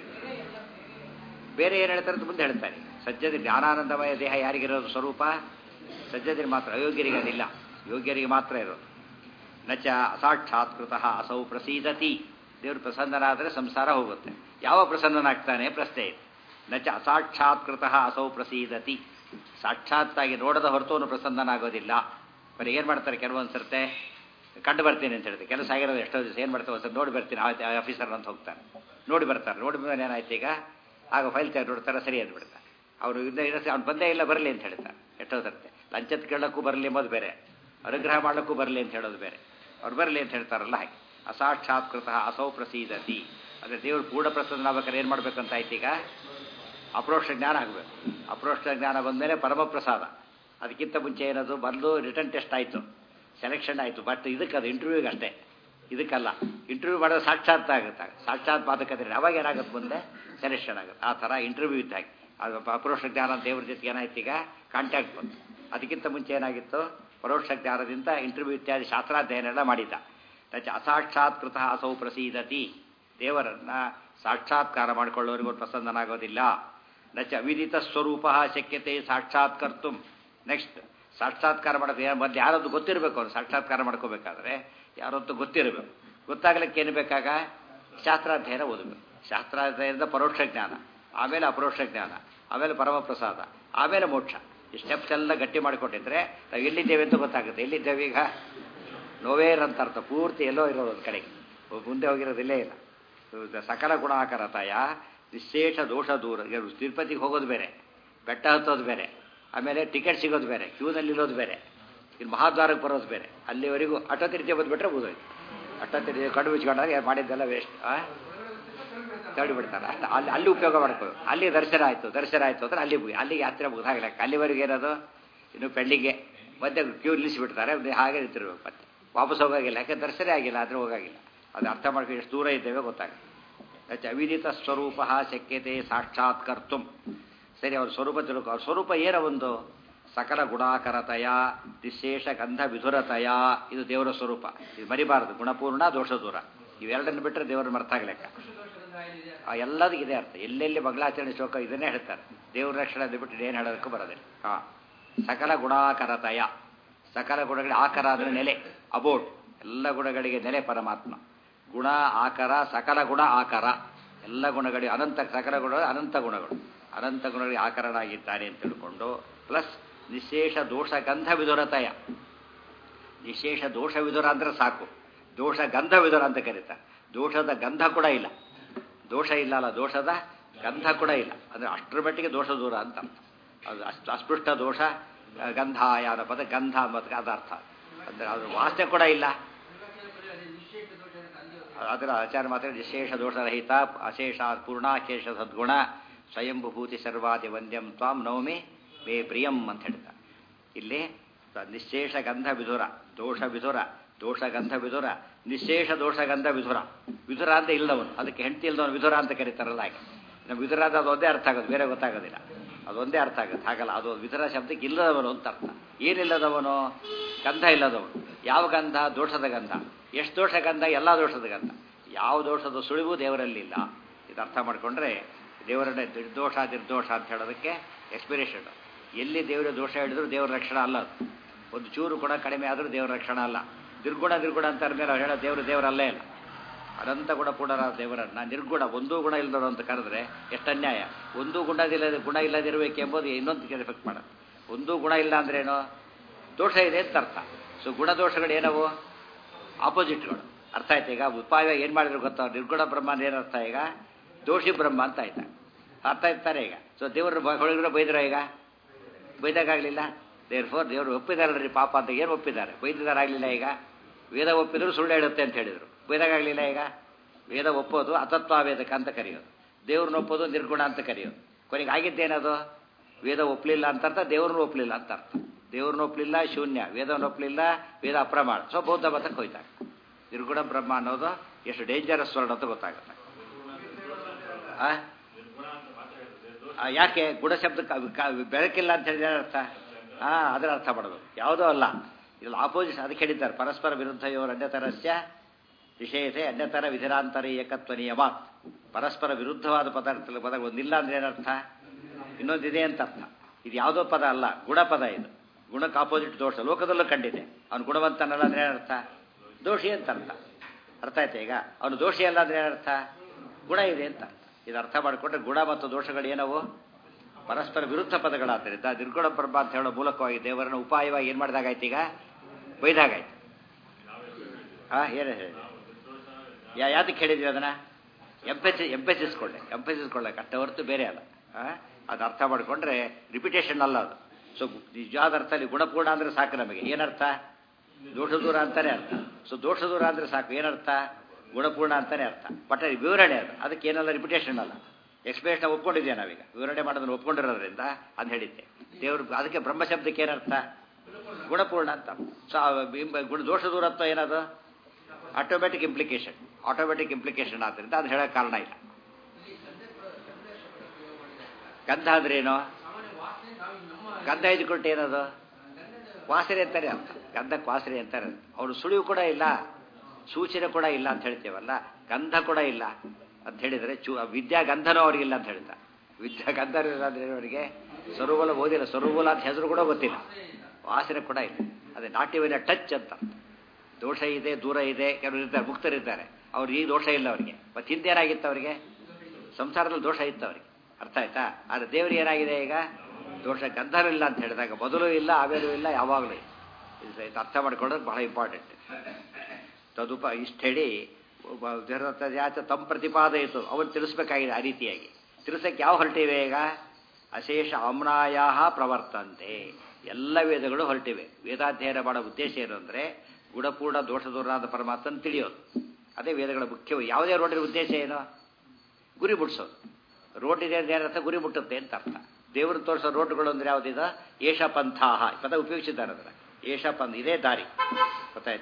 ಬೇರೆ ಏನು ಹೇಳ್ತಾರೆ ಅಂತ ಮುಂದೆ ಹೇಳ್ತಾರೆ ಸಜ್ಜದ ಜ್ಞಾನಾನಂದಮಯ ದೇಹ ಯಾರಿಗಿರೋದು ಸ್ವರೂಪ ಸಜ್ಜದಲ್ಲಿ ಮಾತ್ರ ಅಯೋಗ್ಯರಿಗೆ ಅದಿಲ್ಲ ಯೋಗ್ಯರಿಗೆ ಮಾತ್ರ ಇರೋದು ನಚ ಅಸಾಕ್ಷಾತ್ಕೃತ ಅಸೌ ಪ್ರಸೀದತಿ ದೇವರು ಪ್ರಸನ್ನನಾದರೆ ಸಂಸಾರ ಹೋಗುತ್ತೆ ಯಾವ ಪ್ರಸನ್ನನಾಗ್ತಾನೆ ಪ್ರಶ್ನೆ ಇದೆ ನಚ ಅಸಾಕ್ಷಾತ್ಕೃತ ಅಸೌ ಪ್ರಸೀದತಿ ಸಾಕ್ಷಾತ್ತಾಗಿ ನೋಡದ ಹೊರತು ಪ್ರಸನ್ನನಾಗೋದಿಲ್ಲ ಬರೀ ಏನು ಮಾಡ್ತಾರೆ ಕೆಲವೊಂದು ಸರ್ತೆ ಕಂಡು ಬರ್ತೀನಿ ಅಂತ ಹೇಳ್ತಾರೆ ಕೆಲಸ ಆಗಿರೋದು ಎಷ್ಟೋ ದಿವಸ ಏನು ಮಾಡ್ತಾರೆ ಒಂದ್ಸರಿ ನೋಡಿ ಬರ್ತೀನಿ ಆ ಆಫೀಸರ್ ಅಂತ ಹೋಗ್ತಾರೆ ನೋಡಿ ಬರ್ತಾರೆ ನೋಡಿ ಬಂದ್ರೆ ಏನಾಯ್ತು ಈಗ ಆಗ ಫೈಲ್ ತೆಗೆದು ನೋಡ್ತಾರೆ ಸರಿ ಅಂದ್ಬಿಡ್ತಾರೆ ಅವರು ಇಂದ ಅವ್ನು ಬಂದೇ ಇಲ್ಲ ಬರಲಿ ಅಂತ ಹೇಳ್ತಾರೆ ಎಷ್ಟೋ ಸರ್ತೆ ಲಂಚದ ಕೇಳೋಕ್ಕೂ ಬರಲಿ ಎಂಬುದು ಬೇರೆ ಅನುಗ್ರಹ ಮಾಡೋಕ್ಕೂ ಬರಲಿ ಅಂತ ಹೇಳೋದು ಬೇರೆ ಅವ್ರು ಬರಲಿ ಅಂತ ಹೇಳ್ತಾರಲ್ಲ ಹಾಗೆ ಅಸಾಕ್ಷಾತ್ಕೃತ ಅಸೌ ಪ್ರಸೀದತಿ ಅಂದರೆ ದೇವರು ಪೂರ್ಣ ಪ್ರಸನ್ನ ಆಗ್ಬೇಕಾದ್ರೆ ಏನು ಮಾಡ್ಬೇಕಂತ ಆಯ್ತು ಈಗ ಅಪ್ರೋಕ್ಷ ಜ್ಞಾನ ಆಗಬೇಕು ಅಪ್ರೋಕ್ಷ ಜ್ಞಾನ ಬಂದಮೇಲೆ ಪರಮಪ್ರಸಾದ ಅದಕ್ಕಿಂತ ಮುಂಚೆ ಏನದು ಬಂದು ರಿಟರ್ನ್ ಟೆಸ್ಟ್ ಆಯಿತು ಸೆಲೆಕ್ಷನ್ ಆಯಿತು ಬಟ್ ಇದಕ್ಕೆ ಅದು ಇಂಟರ್ವ್ಯೂಗೆ ಅಷ್ಟೇ ಇದಕ್ಕಲ್ಲ ಇಂಟರ್ವ್ಯೂ ಮಾಡೋದು ಸಾಕ್ಷಾತ್ ಆಗುತ್ತೆ ಸಾಕ್ಷಾತ್ ಮಾತುಕತೆ ಅವಾಗ ಏನಾಗುತ್ತೆ ಮುಂದೆ ಸೆಲೆಕ್ಷನ್ ಆಗುತ್ತೆ ಆ ಥರ ಇಂಟರ್ವ್ಯೂ ಇದ್ದಾಗೆ ಅದು ಅಪರೋಕ್ಷ ಜ್ಞಾನ ದೇವ್ರ ಜೊತೆಗೆ ಏನಾಯ್ತು ಈಗ ಕಾಂಟ್ಯಾಕ್ಟ್ ಬಂತು ಅದಕ್ಕಿಂತ ಮುಂಚೆ ಏನಾಗಿತ್ತು ಪರೋಕ್ಷ ಜ್ಞಾನದಿಂದ ಇಂಟರ್ವ್ಯೂ ಇತ್ಯಾದಿ ಶಾಸ್ತ್ರಾಧ್ಯಯನ ಎಲ್ಲ ಮಾಡಿದ್ದ ತಚ ಅಸಾಕ್ಷಾತ್ಕೃತ ಅಸೌ ಪ್ರಸೀದತಿ ದೇವರನ್ನ ಸಾಕ್ಷಾತ್ಕಾರ ಮಾಡಿಕೊಳ್ಳೋರಿಗೂ ಪ್ರಸನ್ನನಾಗೋದಿಲ್ಲ ನಚ ಅವಿದಿತ ಸ್ವರೂಪ ಶಕ್ಯತೆ ಸಾಕ್ಷಾತ್ಕರ್ತು ನೆಕ್ಸ್ಟ್ ಸಾಕ್ಷಾತ್ಕಾರ ಮಾಡೋದು ಮೊದಲು ಯಾರದ್ದು ಗೊತ್ತಿರಬೇಕು ಅವ್ರು ಸಾಕ್ಷಾತ್ಕಾರ ಮಾಡ್ಕೋಬೇಕಾದ್ರೆ ಯಾರೊತ್ತು ಗೊತ್ತಿರಬೇಕು ಗೊತ್ತಾಗ್ಲಿಕ್ಕೆ ಏನು ಬೇಕಾಗ ಶಾಸ್ತ್ರಾಧ್ಯಯನ ಓದಬೇಕು ಶಾಸ್ತ್ರಾಧ್ಯಯನದ ಪರೋಕ್ಷ ಜ್ಞಾನ ಆಮೇಲೆ ಅಪರೋಕ್ಷ ಜ್ಞಾನ ಆಮೇಲೆ ಪರಮಪ್ರಸಾದ ಆಮೇಲೆ ಮೋಕ್ಷ ಈ ಸ್ಟೆಪ್ಸ್ ಎಲ್ಲ ಗಟ್ಟಿ ಮಾಡಿಕೊಟ್ಟಿದ್ರೆ ನಾವು ಎಲ್ಲಿದ್ದೇವೆ ಅಂತ ಗೊತ್ತಾಗುತ್ತೆ ಎಲ್ಲಿದ್ದೇವೆ ಈಗ ನೋವೇರ್ ಅಂತ ಅರ್ಥ ಪೂರ್ತಿ ಎಲ್ಲೋ ಇರೋದು ಒಂದು ಕಡೆಗೆ ಮುಂದೆ ಹೋಗಿರೋದಿಲ್ಲೇ ಇಲ್ಲ ಸಕಲ ಗುಣಾಕರತಾಯ ವಿಶೇಷ ದೋಷ ದೂರ ಈಗ ತಿರುಪತಿಗೆ ಹೋಗೋದು ಬೇರೆ ಬೆಟ್ಟ ಹತ್ತೋದು ಬೇರೆ ಆಮೇಲೆ ಟಿಕೆಟ್ ಸಿಗೋದು ಬೇರೆ ಕ್ಯೂನಲ್ಲಿ ಇರೋದು ಬೇರೆ ಇಲ್ಲಿ ಮಹಾದ್ವಾರಕ್ಕೆ ಬರೋದು ಬೇರೆ ಅಲ್ಲಿವರೆಗೂ ಅಟೋ ತಿರುಚೆ ಬಂದುಬಿಟ್ರೆ ಬೂದೋಯ್ತು ಅಟೋ ತಿರುಚೆ ಕಡು ಮುಚ್ಕೊಂಡಾಗ ಮಾಡಿದ್ದೆಲ್ಲ ವೇಸ್ಟ್ ತಡಿ ಬಿಡ್ತಾರೆ ಅಷ್ಟು ಅಲ್ಲಿ ಅಲ್ಲಿ ಉಪಯೋಗ ಮಾಡ್ಕೋದು ಅಲ್ಲಿ ದರ್ಶನ ಆಯಿತು ದರ್ಶನ ಆಯಿತು ಅಂದ್ರೆ ಅಲ್ಲಿ ಅಲ್ಲಿಗೆ ಹತ್ತಿರ ಮುಗಿದಾಗಲಿಕ್ಕೆ ಅಲ್ಲಿವರೆಗೆ ಏನದು ಇನ್ನು ಪೆಂಡಿಗೆ ಮತ್ತೆ ಕ್ಯೂ ನಿಲ್ಲಿಸಿಬಿಡ್ತಾರೆ ಹಾಗೆ ನಿಂತಿರ್ಬೇಕು ಮತ್ತೆ ವಾಪಸ್ ಹೋಗಾಗಿಲ್ಲ ಯಾಕೆ ದರ್ಶನ ಆಗಿಲ್ಲ ಆದರೆ ಹೋಗಾಗಿಲ್ಲ ಅದು ಅರ್ಥ ಮಾಡ್ಕೊಂಡು ಎಷ್ಟು ದೂರ ಇದ್ದೇವೆ ಗೊತ್ತಾಗುತ್ತೆ ಯಾಕೆ ಅವಿದಿತ ಸ್ವರೂಪ ಶಕ್ಯತೆ ಸಾಕ್ಷಾತ್ಕರ್ತು ಸರಿ ಅವ್ರ ಸ್ವರೂಪ ತಿಳ್ಕೊ ಅವ್ರ ಸ್ವರೂಪ ಏನ ಒಂದು ಸಕಲ ಗುಣಾಕರತಯ ವಿಶೇಷ ಗಂಧ ವಿಧುರತಯ ಇದು ದೇವರ ಸ್ವರೂಪ ಇದು ಮರಿಬಾರದು ಗುಣಪೂರ್ಣ ದೋಷ ದೂರ ಇವೆರಡನ್ನು ಬಿಟ್ಟರೆ ದೇವರ ಮರ್ತಾಗ್ಲೆಕ್ಕ ಆ ಎಲ್ಲದಕ್ಕೆ ಇದೆ ಅರ್ಥ ಎಲ್ಲೆಲ್ಲಿ ಮಂಗಳಾಚರಣೆ ಶ್ಲೋಕ ಇದನ್ನೇ ಹೇಳ್ತಾರೆ ದೇವ್ರ ರಕ್ಷಣೆ ಅದು ಬಿಟ್ಟು ಏನು ಹೇಳೋದಕ್ಕೂ ಬರೋದಿಲ್ಲ ಹಾಂ ಸಕಲ ಗುಣಾಕರತಯ ಸಕಲ ಗುಣಗಳಿಗೆ ಆಕಾರ ಅಂದರೆ ನೆಲೆ ಅಬೋಟ್ ಎಲ್ಲ ಗುಣಗಳಿಗೆ ನೆಲೆ ಪರಮಾತ್ಮ ಗುಣ ಆಕಾರ ಸಕಲ ಗುಣ ಆಕಾರ ಎಲ್ಲ ಗುಣಗಳಿಗೆ ಅನಂತ ಸಕಲ ಗುಣ ಅನಂತ ಗುಣಗಳು ಅನಂತ ಗುಣಗಳಿಗೆ ಆಕಾರನಾಗಿದ್ದಾನೆ ಅಂತ ತಿಳ್ಕೊಂಡು ಪ್ಲಸ್ ನಿಶೇಷ ದೋಷ ಗಂಧ ವಿದುರತಯ ವಿಶೇಷ ದೋಷ ವಿದುರ ಅಂದ್ರೆ ಸಾಕು ದೋಷ ಗಂಧ ವಿದುರ ಅಂತ ಕರೀತಾರೆ ದೋಷದ ಗಂಧ ಕೂಡ ಇಲ್ಲ ದೋಷ ಇಲ್ಲ ಅಲ್ಲ ದೋಷದ ಗಂಧ ಕೂಡ ಇಲ್ಲ ಅಂದರೆ ಅಷ್ಟರ ಮಟ್ಟಿಗೆ ದೋಷ ದೂರ ಅಂತ ಅರ್ಥ ಅದು ಅಷ್ಟು ಅಸ್ಪೃಷ್ಟ ದೋಷ ಗಂಧ ಯಾರ ಪದ ಗಂಧ ಮತ್ತು ಅದರ್ಥ ಅಂದರೆ ಅದು ವಾಸನೆ ಕೂಡ ಇಲ್ಲ ಅದರ ಆಚಾರ ಮಾತ್ರ ವಿಶೇಷ ದೋಷರಹಿತ ಅಶೇಷ ಪೂರ್ಣಾಶೇಷ ಸದ್ಗುಣ ಸ್ವಯಂಭೂತಿ ಸರ್ವಾದಿ ವಂದ್ಯಂ ತ್ವಾಂ ನವಮಿ ಮೇ ಪ್ರಿಯಂ ಅಂತ ಹೇಳ್ತಾರೆ ಇಲ್ಲಿ ನಿಶೇಷ ಗಂಧ ವಿಧುರ ದೋಷ ವಿಧುರ ದೋಷ ಗಂಧ ವಿಧುರ ನಿಶೇಷ ದೋಷ ಗಂಧ ವಿಧುರ ವಿಧುರ ಅಂತ ಇಲ್ಲದವನು ಅದಕ್ಕೆ ಹೆಂಡತಿ ಇಲ್ಲದವನು ವಿಧುರ ಅಂತ ಕರೀತಾರಲ್ಲ ಹಾಗೆ ನಮ್ಮ ವಿಧುರ ಅಂತ ಅದು ಒಂದೇ ಅರ್ಥ ಆಗೋದು ಬೇರೆ ಗೊತ್ತಾಗೋದಿಲ್ಲ ಅದೊಂದೇ ಅರ್ಥ ಆಗುತ್ತೆ ಹಾಗಲ್ಲ ಅದು ವಿಧುರ ಶಬ್ದಕ್ಕೆ ಇಲ್ಲದವನು ಅಂತ ಅರ್ಥ ಏನಿಲ್ಲದವನು ಗಂಧ ಇಲ್ಲದವನು ಯಾವ ಗಂಧ ದೋಷದ ಗಂಧ ಎಷ್ಟು ದೋಷ ಗಂಧ ಎಲ್ಲ ದೋಷದ ಗಂಧ ಯಾವ ದೋಷದ ಸುಳಿವು ದೇವರಲ್ಲಿಲ್ಲ ಇದು ಅರ್ಥ ಮಾಡಿಕೊಂಡ್ರೆ ದೇವರನ್ನೇ ನಿರ್ದೋಷ ನಿರ್ದೋಷ ಅಂತ ಹೇಳೋದಕ್ಕೆ ಎಕ್ಸ್ಪಿರೇಷನ್ ಎಲ್ಲಿ ದೇವರ ದೋಷ ಹೇಳಿದ್ರು ದೇವರ ರಕ್ಷಣೆ ಅಲ್ಲ ಅದು ಒಂದು ಚೂರು ಕೂಡ ಕಡಿಮೆ ಆದರೂ ದೇವರ ರಕ್ಷಣೆ ಅಲ್ಲ ನಿರ್ಗುಣ ನಿರ್ಗುಣ ಅಂತ ಮೇಲೆ ಅವ್ರು ಹೇಳೋ ದೇವರು ದೇವರಲ್ಲೇ ಇಲ್ಲ ಅನಂತ ಗುಣ ಪೂರ್ಣರ ದೇವರನ್ನ ನಿರ್ಗುಣ ಒಂದೂ ಗುಣ ಇಲ್ಲದವರು ಅಂತ ಕರೆದ್ರೆ ಎಷ್ಟು ಅನ್ಯಾಯ ಒಂದೂ ಗುಣದಿಲ್ಲದ ಗುಣ ಇಲ್ಲದಿರಬೇಕೆಂಬುದು ಇನ್ನೊಂದು ಎಫೆಕ್ಟ್ ಮಾಡೋದು ಒಂದೂ ಗುಣ ಇಲ್ಲ ಅಂದ್ರೇನು ದೋಷ ಇದೆ ಅಂತ ಅರ್ಥ ಸೊ ಗುಣದೋಷಗಳು ಏನವು ಆಪೋಸಿಟ್ಗಳು ಅರ್ಥ ಆಯ್ತು ಈಗ ಉಪಾಯ ಏನು ಮಾಡಿದ್ರು ಗೊತ್ತಾ ನಿರ್ಗುಣ ಬ್ರಹ್ಮ ಅಂದ್ರೆ ಏನರ್ಥ ಈಗ ದೋಷಿ ಬ್ರಹ್ಮ ಅಂತ ಆಯ್ತಾ ಅರ್ಥ ಇರ್ತಾರೆ ಈಗ ಸೊ ದೇವರು ಹೊಳಗಿರೋ ಬೈದ್ರ ಈಗ ಬೈದಾಗಲಿಲ್ಲ ದೇವ್ರ ಫೋರ್ ದೇವರು ಒಪ್ಪಿದಾರಲ್ರಿ ಪಾಪ ಅಂತ ಏನು ಒಪ್ಪಿದ್ದಾರೆ ಬೈದಿದಾರಾಗಲಿಲ್ಲ ಈಗ ವೇದ ಒಪ್ಪಿದ್ರು ಸುಳ್ಳು ಹೇಳುತ್ತೆ ಅಂತ ಹೇಳಿದರು ಬೈದಾಗಲಿಲ್ಲ ಈಗ ವೇದ ಒಪ್ಪೋದು ಅತತ್ವ ವೇದಕ ಅಂತ ಕರೆಯೋದು ದೇವ್ರನ್ನ ಒಪ್ಪೋದು ನಿರ್ಗುಣ ಅಂತ ಕರೆಯೋದು ಕೊನೆಗೆ ಆಗಿದ್ದೇನದು ವೇದ ಒಪ್ಪಲಿಲ್ಲ ಅಂತ ಅರ್ಥ ದೇವ್ರನ್ನ ಒಪ್ಪಲಿಲ್ಲ ಅಂತ ಅರ್ಥ ದೇವ್ರನ್ನ ಒಪ್ಪಲಿಲ್ಲ ಶೂನ್ಯ ವೇದವನ್ನು ಒಪ್ಪಲಿಲ್ಲ ವೇದ ಅಪ್ರಮಾಣ ಸೊ ಬೌದ್ಧ ಮತಕ್ಕೆ ಹೋಯ್ತಾರೆ ನಿರ್ಗುಣ ಬ್ರಹ್ಮ ಅನ್ನೋದು ಎಷ್ಟು ಡೇಂಜರಸ್ ವರ್ಡ್ ಅಂತ ಗೊತ್ತಾಗುತ್ತೆ ಆ ಯಾಕೆ ಗುಣ ಶಬ್ದ ಬೆಳಕಿಲ್ಲ ಅಂತ ಹೇಳಿದ್ರೆ ಅರ್ಥ ಹಾ ಅದರ ಅರ್ಥ ಮಾಡಬೇಕು ಯಾವುದೋ ಅಲ್ಲ ಇಲ್ಲಿ ಆಪೋಸಿಟ್ ಅದಕ್ಕೆ ಹೇಳಿದ್ದಾರೆ ಪರಸ್ಪರ ವಿರುದ್ಧ ಇವರು ಅನ್ಯತರಸ್ಯ ವಿಷಯತೆ ಅನ್ಯತರ ವಿಧಿರಾಂತರ ಏಕತ್ವ ನಿಯಮ ಪರಸ್ಪರ ವಿರುದ್ಧವಾದ ಪದಾರ್ಥ ಪದ ಒಂದಿಲ್ಲ ಅಂದ್ರೆ ಏನರ್ಥ ಇನ್ನೊಂದಿದೆ ಅಂತ ಅರ್ಥ ಇದು ಯಾವುದೋ ಪದ ಅಲ್ಲ ಗುಣಪದ ಇದು ಗುಣಕ್ಕೆ ಆಪೋಸಿಟ್ ದೋಷ ಲೋಕದಲ್ಲೂ ಕಂಡಿದೆ ಅವನು ಗುಣವಂತನಲ್ಲ ಅಂದ್ರೆ ಏನರ್ಥ ದೋಷಿ ಅಂತ ಅರ್ಥ ಅರ್ಥ ಆಯ್ತಾ ಈಗ ಅವನು ದೋಷಿ ಅಲ್ಲ ಅಂದ್ರೆ ಏನರ್ಥ ಗುಣ ಇದೆ ಅಂತ ಇದು ಅರ್ಥ ಮಾಡಿಕೊಂಡ್ರೆ ಗುಣ ಮತ್ತು ದೋಷಗಳು ಏನವು ಪರಸ್ಪರ ವಿರುದ್ಧ ಪದಗಳಾದ್ದರಿಂದ ನಿರ್ಗುಣ ಬ್ರಹ್ಮ ಅಂತ ಹೇಳೋ ಮೂಲಕವಾಗಿ ದೇವರನ್ನ ಉಪಾಯವಾಗಿ ಏನು ಮಾಡಿದಾಗಾಯ್ತು ಈಗ ಬೈದಾಗಾಯ್ತು ಹಾ ಏನು ಹೇಳಿ ಯಾ ಯಾತಕ್ಕೆ ಹೇಳಿದ್ವಿ ಅದನ್ನ ಎಂಪೆಸಿ ಎಂಪೆಸಿಸ್ಕೊಳ್ಳೆ ಎಂಪೆಸಿಸ್ಕೊಳ್ಳೆ ಅಷ್ಟೇ ಹೊರತು ಬೇರೆ ಅಲ್ಲ ಅದು ಅರ್ಥ ಮಾಡಿಕೊಂಡ್ರೆ ರಿಪಿಟೇಷನ್ ಅಲ್ಲ ಅದು ಸೊ ನಿಜವಾದ ಅರ್ಥ ಅಲ್ಲಿ ಗುಣಪೂರ್ಣ ಅಂದ್ರೆ ಸಾಕು ನಮಗೆ ಏನರ್ಥ ದೋಷ ದೂರ ಅಂತಾನೆ ಅರ್ಥ ಸೊ ದೋಷ ದೂರ ಅಂದ್ರೆ ಸಾಕು ಏನರ್ಥ ಗುಣಪೂರ್ಣ ಅಂತಾನೆ ಅರ್ಥ ಬಟ್ ಅದು ವಿವರಣೆ ಅದು ಅದಕ್ಕೆ ಏನಲ್ಲ ರಿಪಿಟೇಷನ್ ಅಲ್ಲ ಎಕ್ಸ್ಪ್ಲೇಷನ್ ಒಪ್ಕೊಂಡಿದ್ದೆ ನಾವೀಗ ವಿವರಣೆ ಮಾಡೋದನ್ನು ಒಪ್ಕೊಂಡಿರೋದ್ರಿಂದ ಅಂತ ಹೇಳಿದ್ದೆ ದೇವರು ಅದಕ್ಕೆ ಬ್ರಹ್ಮ ಶಬ್ದಕ್ಕೆ ಏನರ್ಥ ಗುಣಪೂರ್ಣ ಅಂತ ಸೊ ಗುಣ ದೋಷ ದೂರತ್ವ ಏನದು ಆಟೋಮೆಟಿಕ್ ಇಂಪ್ಲಿಕೇಶನ್ ಆಟೋಮೆಟಿಕ್ ಇಂಪ್ಲಿಕೇಶನ್ ಆದ್ದರಿಂದ ಅದು ಹೇಳೋಕೆ ಕಾರಣ ಇಲ್ಲ ಗಂಧ ಅಂದ್ರೇನು ಗಂಧ ಇದ್ಕೊಟ್ಟು ಏನದು ವಾಸನೆ ಅಂತಾರೆ ಅರ್ಥ ಗಂಧಕ್ಕೆ ವಾಸನೆ ಅಂತಾರೆ ಅವನು ಸುಳಿವು ಕೂಡ ಇಲ್ಲ ಸೂಚನೆ ಕೂಡ ಇಲ್ಲ ಅಂತ ಹೇಳ್ತೇವಲ್ಲ ಗಂಧ ಕೂಡ ಇಲ್ಲ ಅಂತ ಹೇಳಿದರೆ ಚೂ ವಿದ್ಯಾ ಗಂಧನೂ ಅವ್ರಿಗಿಲ್ಲ ಅಂತ ಹೇಳ್ತಾ ವಿದ್ಯಾ ಗಂಧ ಇಲ್ಲ ಅಂದ್ರೆ ಅವರಿಗೆ ಸ್ವರೂಬಲ ಓದಿಲ್ಲ ಸ್ವರೂಬಲ ಅಂತ ಹೆಸರು ಕೂಡ ಗೊತ್ತಿಲ್ಲ ವಾಸನೆ ಕೂಡ ಇಲ್ಲ ಅದೇ ನಾಟ್ಯವಿನ ಟಚ್ ಅಂತ ದೋಷ ಇದೆ ದೂರ ಇದೆ ಕೆಲವರು ಇರ್ತಾರೆ ಮುಕ್ತರಿದ್ದಾರೆ ಅವ್ರಿಗೆ ಈ ದೋಷ ಇಲ್ಲ ಅವರಿಗೆ ಮತ್ತೆ ಹಿಂದೆ ಏನಾಗಿತ್ತು ಅವರಿಗೆ ಸಂಸಾರದಲ್ಲಿ ದೋಷ ಇತ್ತು ಅವರಿಗೆ ಅರ್ಥ ಆಯ್ತಾ ಆದರೆ ದೇವರಿಗೆ ಏನಾಗಿದೆ ಈಗ ದೋಷ ಗಂಧನೂ ಇಲ್ಲ ಅಂತ ಹೇಳಿದಾಗ ಮೊದಲು ಇಲ್ಲ ಆಮೇಲೂ ಇಲ್ಲ ಯಾವಾಗಲೂ ಇದು ಅರ್ಥ ಮಾಡ್ಕೊಳ್ಳೋದು ಬಹಳ ಇಂಪಾರ್ಟೆಂಟ್ ತದುಪ ಇಷ್ಟು ಹೇಳಿ ಯಾಚ ತಮ್ಮ ಪ್ರತಿಪಾದಯಿತು ಅವನು ತಿಳಿಸ್ಬೇಕಾಗಿದೆ ಆ ರೀತಿಯಾಗಿ ತಿಳಿಸಕ್ಕೆ ಯಾವ ಹೊರಟಿವೆ ಈಗ ಅಶೇಷ ಆಮ್ನಾಯ ಪ್ರವರ್ತಂತೆ ಎಲ್ಲ ವೇದಗಳು ಹೊರಟಿವೆ ವೇದಾಧ್ಯಯನ ಮಾಡೋ ಉದ್ದೇಶ ಏನು ಅಂದರೆ ಗುಣಪೂರ್ಣ ದೋಷ ದೂರನಾದ ಪರಮಾತ್ಮನ ತಿಳಿಯೋದು ಅದೇ ವೇದಗಳ ಮುಖ್ಯ ಯಾವುದೇ ರೋಡಿನ ಉದ್ದೇಶ ಏನು ಗುರಿ ಮುಟ್ಸೋದು ರೋಡ್ ಇದೆ ಅಂದ್ರೆ ಏನರ್ಥ ಗುರಿ ಮುಟ್ಟುತ್ತೆ ಅಂತ ಅರ್ಥ ದೇವರು ತೋರಿಸೋ ರೋಡ್ಗಳು ಅಂದ್ರೆ ಯಾವುದಿದ ಏಷ ಪಂಥಾಹ ಪದ ಉಪಯೋಗಿಸಿದ್ದಾರೆ ಅದರ ಏಷ ಪಂಥ ಇದೇ ದಾರಿ ಗೊತ್ತಾಯ್ತಾ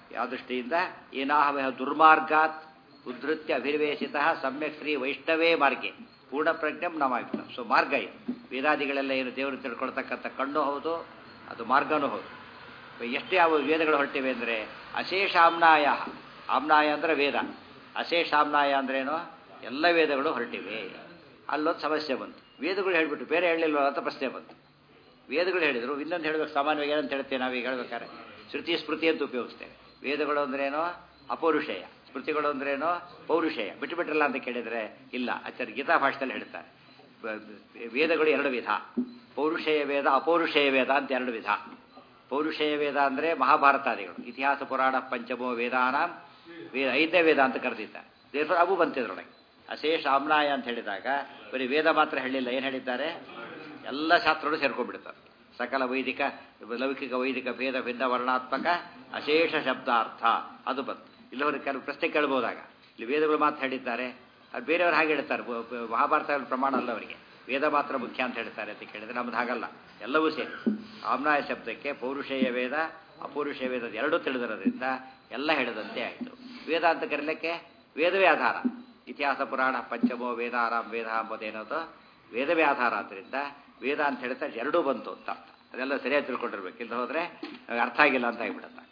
ಯಾವ ದೃಷ್ಟಿಯಿಂದ ಏನಾಹವ ದುರ್ಮಾರ್ಗಾತ್ ಉದ್ಧತ್ಯ ಅಭಿರ್ವೇಶಿತ ಸಮ್ಯಕ್ ಶ್ರೀ ವೈಷ್ಣವೇ ಮಾರ್ಗೆ ಪೂರ್ಣ ಪ್ರಜ್ಞಂ ನಮಾಗ್ತ ಸೊ ಮಾರ್ಗ ಇದು ವೇದಾದಿಗಳೆಲ್ಲ ಏನು ದೇವರು ತಿಳ್ಕೊಳ್ತಕ್ಕಂಥ ಕಣ್ಣು ಹೌದು ಅದು ಮಾರ್ಗನೂ ಹೌದು ಎಷ್ಟು ಯಾವ ವೇದಗಳು ಹೊರಟಿವೆ ಅಂದರೆ ಅಶೇಷ ಆಮ್ನಾಯ ಆಮ್ನಾಯ ಅಂದರೆ ವೇದ ಅಶೇಷ ಆಮ್ನಾಯ ಅಂದ್ರೇನು ಎಲ್ಲ ವೇದಗಳು ಹೊರಟಿವೆ ಅಲ್ಲೊಂದು ಸಮಸ್ಯೆ ಬಂತು ವೇದಗಳು ಹೇಳ್ಬಿಟ್ಟು ಬೇರೆ ಹೇಳಲಿಲ್ಲ ಅಂತ ಪ್ರಶ್ನೆ ಬಂತು ವೇದಗಳು ಹೇಳಿದರು ಇನ್ನೊಂದು ಹೇಳಬೇಕು ಸಾಮಾನ್ಯವಾಗಿ ಏನಂತ ಹೇಳ್ತೇವೆ ನಾವೀಗ ಹೇಳ್ಬೇಕಾದ್ರೆ ಶ್ರುತಿ ಸ್ಮೃತಿ ಅಂತ ಉಪಯೋಗಿಸ್ತೇವೆ ವೇದಗಳು ಅಂದ್ರೇನೋ ಅಪೌರುಷೇಯ ಸ್ಮೃತಿಗಳು ಅಂದ್ರೇನೋ ಪೌರುಷೇಯ ಬಿಟ್ಟು ಬಿಟ್ಟಿರಲ್ಲ ಅಂತ ಕೇಳಿದರೆ ಇಲ್ಲ ಆಚಾರ್ಯ ಗೀತಾ ಭಾಷೆಯಲ್ಲಿ ಹೇಳ್ತಾರೆ ವೇದಗಳು ಎರಡು ವಿಧ ಪೌರುಷೇಯ ವೇದ ಅಪೌರುಷೇಯ ವೇದ ಅಂತ ಎರಡು ವಿಧ ಪೌರುಷೇಯ ವೇದ ಅಂದರೆ ಮಹಾಭಾರತಾದಿಗಳು ಇತಿಹಾಸ ಪುರಾಣ ಪಂಚಮೋ ವೇದಾನ ವೇದ ಐದನೇ ವೇದ ಅಂತ ಕರೆದಿದ್ದಾರೆ ದೇವರು ಅವು ಬಂತಿದ್ರೊಳಗೆ ಅಶೇಷ ಆಮ್ನಾಯ ಅಂತ ಹೇಳಿದಾಗ ಬರೀ ವೇದ ಮಾತ್ರ ಹೇಳಿಲ್ಲ ಏನು ಹೇಳಿದ್ದಾರೆ ಎಲ್ಲ ಶಾಸ್ತ್ರಗಳು ಸೇರ್ಕೊಂಡ್ಬಿಡ್ತಾರೆ ಸಕಲ ವೈದಿಕ ಲೌಕಿಕ ವೈದಿಕ ಭೇದ ಭಿನ್ನ ವರ್ಣಾತ್ಮಕ ಅಶೇಷ ಶಬ್ದಾರ್ಥ ಅದು ಬಂತು ಇಲ್ಲವರು ಕೆಲವು ಪ್ರಶ್ನೆ ಕೇಳ್ಬೋದಾಗ ಇಲ್ಲಿ ವೇದಗಳು ಮಾತ್ರ ಹೇಳಿದ್ದಾರೆ ಅದು ಬೇರೆಯವರು ಹಾಗೆ ಹೇಳ್ತಾರೆ ಮಹಾಭಾರತ ಪ್ರಮಾಣ ಅಲ್ಲ ಅವರಿಗೆ ವೇದ ಮಾತ್ರ ಮುಖ್ಯ ಅಂತ ಹೇಳ್ತಾರೆ ಅಂತ ಕೇಳಿದ್ರೆ ನಮ್ದು ಹಾಗಲ್ಲ ಎಲ್ಲವೂ ಸೇರಿ ಆಮ್ನಾಯ ಶಬ್ದಕ್ಕೆ ಪೌರುಷೇಯ ವೇದ ಅಪೌರುಷೇಯ ವೇದ ಎರಡೂ ತಿಳಿದಿರೋದ್ರಿಂದ ಎಲ್ಲ ಹೇಳಿದಂತೆ ಆಯಿತು ವೇದ ಅಂತ ಕರೀಲಿಕ್ಕೆ ವೇದವೇ ಆಧಾರ ಇತಿಹಾಸ ಪುರಾಣ ಪಂಚಮೋ ವೇದಾರಾಮ್ ವೇದ ಎಂಬುದೇನದು ವೇದವೇ ಆಧಾರ ಆದ್ದರಿಂದ ವೇದ ಅಂತ ಹೇಳ್ತಾ ಎರಡೂ ಬಂತು ಅಂತ ಅರ್ಥ ಅದೆಲ್ಲ ಸರಿಯಾಗಿ ತಿಳ್ಕೊಂಡಿರ್ಬೇಕು ಇಲ್ಲ ಹೋದರೆ ಅರ್ಥ ಆಗಿಲ್ಲ ಅಂತ ಆಗಿಬಿಡುತ್ತೆ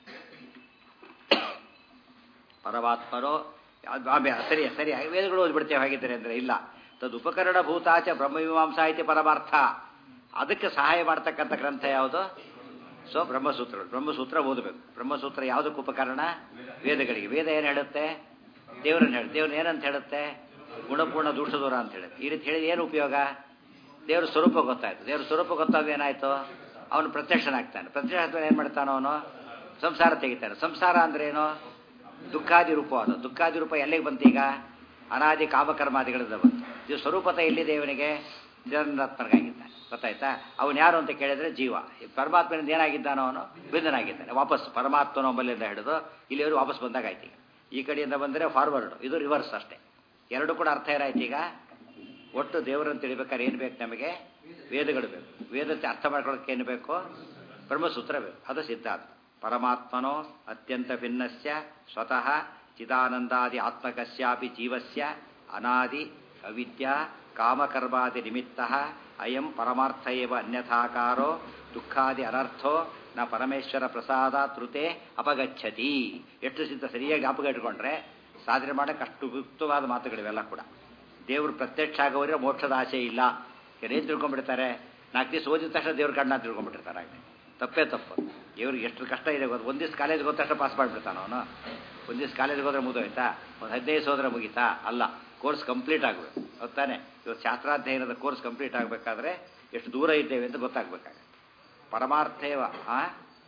ಪರಮಾತ್ಮರೋ ಸರಿ ಸರಿ ವೇದಗಳು ಓದ್ಬಿಡ್ತೇವೆ ಹಾಗಿದ್ದಾರೆ ಅಂದರೆ ಇಲ್ಲ ತದ್ ಉಪಕರಣ ಭೂತಾಚ ಬ್ರಹ್ಮಮೀಮಾಂಸಾ ಐತಿ ಪರಮಾರ್ಥ ಅದಕ್ಕೆ ಸಹಾಯ ಮಾಡ್ತಕ್ಕಂಥ ಗ್ರಂಥ ಯಾವುದು ಸೊ ಬ್ರಹ್ಮಸೂತ್ರಗಳು ಬ್ರಹ್ಮಸೂತ್ರ ಓದಬೇಕು ಬ್ರಹ್ಮಸೂತ್ರ ಯಾವುದಕ್ಕೆ ಉಪಕರಣ ವೇದಗಳಿಗೆ ವೇದ ಏನು ಹೇಳುತ್ತೆ ದೇವರನ್ನು ಹೇಳುತ್ತೆ ದೇವ್ರನ್ನ ಏನಂತ ಹೇಳುತ್ತೆ ಗುಣಪೂರ್ಣ ದೂಷದೂರ ಅಂತ ಹೇಳುತ್ತೆ ಈ ರೀತಿ ಹೇಳಿದ ಏನು ಉಪಯೋಗ ದೇವ್ರ ಸ್ವರೂಪ ಗೊತ್ತಾಯ್ತು ದೇವ್ರ ಸ್ವರೂಪ ಗೊತ್ತಾಗ ಏನಾಯ್ತು ಅವನು ಪ್ರತ್ಯಕ್ಷನಾಗ್ತಾನೆ ಪ್ರತ್ಯಕ್ಷ ಏನು ಮಾಡ್ತಾನೋ ಅವನು ಸಂಸಾರ ತೆಗಿತಾನೆ ಸಂಸಾರ ಅಂದ್ರೆ ಏನು ದುಃಖಾದಿ ರೂಪ ಅದು ದುಃಖಾದಿ ರೂಪ ಎಲ್ಲಿಗೆ ಬಂತೀಗ ಅನಾದಿ ಕಾಮಕರ್ಮಾದಿಗಳಿಂದ ಬಂತು ಇದು ಸ್ವರೂಪತ ಎಲ್ಲಿದೆ ಇವನಿಗೆ ಜಗನ್ನಾತ್ಮನಿಗಾಗಿದ್ದಾನೆ ಗೊತ್ತಾಯ್ತಾ ಅವನು ಯಾರು ಅಂತ ಕೇಳಿದ್ರೆ ಜೀವ ಪರಮಾತ್ಮನಿಂದ ಏನಾಗಿದ್ದಾನೋ ಅವನು ಬಿಂದನಾಗಿದ್ದಾನೆ ವಾಪಸ್ ಪರಮಾತ್ಮನ ಒಬ್ಬಲಿಂದ ಹಿಡಿದು ಇಲ್ಲಿವರು ವಾಪಸ್ ಬಂದಾಗ ಆಯ್ತು ಈಗ ಈ ಕಡೆಯಿಂದ ಬಂದರೆ ಫಾರ್ವರ್ಡ್ ಇದು ರಿವರ್ಸ್ ಅಷ್ಟೇ ಎರಡು ಕೂಡ ಅರ್ಥ ಏನಾಯ್ತು ಈಗ ಒಟ್ಟು ದೇವರನ್ನು ತಿಳಿಬೇಕಾದ್ರೆ ಏನು ಬೇಕು ನಮಗೆ ವೇದಗಳು ಬೇಕು ವೇದತೆ ಅರ್ಥ ಮಾಡ್ಕೊಳ್ಳೋಕೆ ಏನು ಬೇಕು ಬ್ರಹ್ಮಸೂತ್ರ ಬೇಕು ಅದು ಸಿದ್ಧಾಂತ ಪರಮಾತ್ಮನೋ ಅತ್ಯಂತ ಭಿನ್ನಸ್ಯ ಸ್ವತಃ ಚಿದಾನಂದಾದಿ ಆತ್ಮಕಸ್ಯಾಪಿ ಜೀವಸ್ಯ ಅನಾದಿ ಅವಿದ್ಯಾ ಕಾಮಕರ್ಮಾದಿ ನಿಮಿತ್ತ ಅಯಂ ಪರಮಾರ್ಥ ಏವ ಅನ್ಯಥಾಕಾರೋ ದುಃಖಾದಿ ಅನರ್ಥೋ ನ ಪರಮೇಶ್ವರ ಪ್ರಸಾದ ತೃತೆ ಅಪಗಚ್ಚತಿ ಎಷ್ಟು ಸಿದ್ಧ ಸರಿಯಾಗಿ ಜ್ಞಾಪಕ ಇಟ್ಕೊಂಡ್ರೆ ಸಾಧನೆ ಮಾಡೋಕ್ಕೆ ಅಷ್ಟು ಗುಪ್ತವಾದ ಮಾತುಗಳಿವೆಲ್ಲ ಕೂಡ ದೇವರು ಪ್ರತ್ಯಕ್ಷ ಆಗೋದ್ರೆ ಮೋಕ್ಷದ ಆಸೆ ಇಲ್ಲ ಏನೇನು ತಿಳ್ಕೊಂಡ್ಬಿಡ್ತಾರೆ ನಾಲ್ಕು ದಿವಸ ಓದಿದ ತಕ್ಷಣ ದೇವ್ರ ಕಣ್ಣ ತಿಳ್ಕೊಂಡ್ಬಿಟ್ಟಿರ್ತಾರೆ ಹಾಗೆ ತಪ್ಪೇ ತಪ್ಪು ದೇವ್ರಿಗೆ ಎಷ್ಟು ಕಷ್ಟ ಇದೆ ಗೊತ್ತು ಒಂದು ದಿವಸ ಕಾಲೇಜ್ಗೆ ಹೋದ ತಕ್ಷಣ ಪಾಸ್ ಮಾಡಿಬಿಡ್ತಾನ ಅವನು ಒಂದು ದಿವಸ ಕಾಲೇಜ್ಗೆ ಹೋದ್ರೆ ಮುಗಿದೋಯ್ತಾ ಒಂದು ಹದಿನೈದು ಹೋದ್ರೆ ಮುಗೀತಾ ಅಲ್ಲ ಕೋರ್ಸ್ ಕಂಪ್ಲೀಟ್ ಆಗಬೇಕು ಗೊತ್ತಾನೆ ಇವತ್ತು ಶಾಸ್ತ್ರಾಧ್ಯಯನದ ಕೋರ್ಸ್ ಕಂಪ್ಲೀಟ್ ಆಗಬೇಕಾದ್ರೆ ಎಷ್ಟು ದೂರ ಇದ್ದೇವೆ ಅಂತ ಗೊತ್ತಾಗಬೇಕಾಗುತ್ತೆ ಪರಮಾರ್ಥೇವ ಆ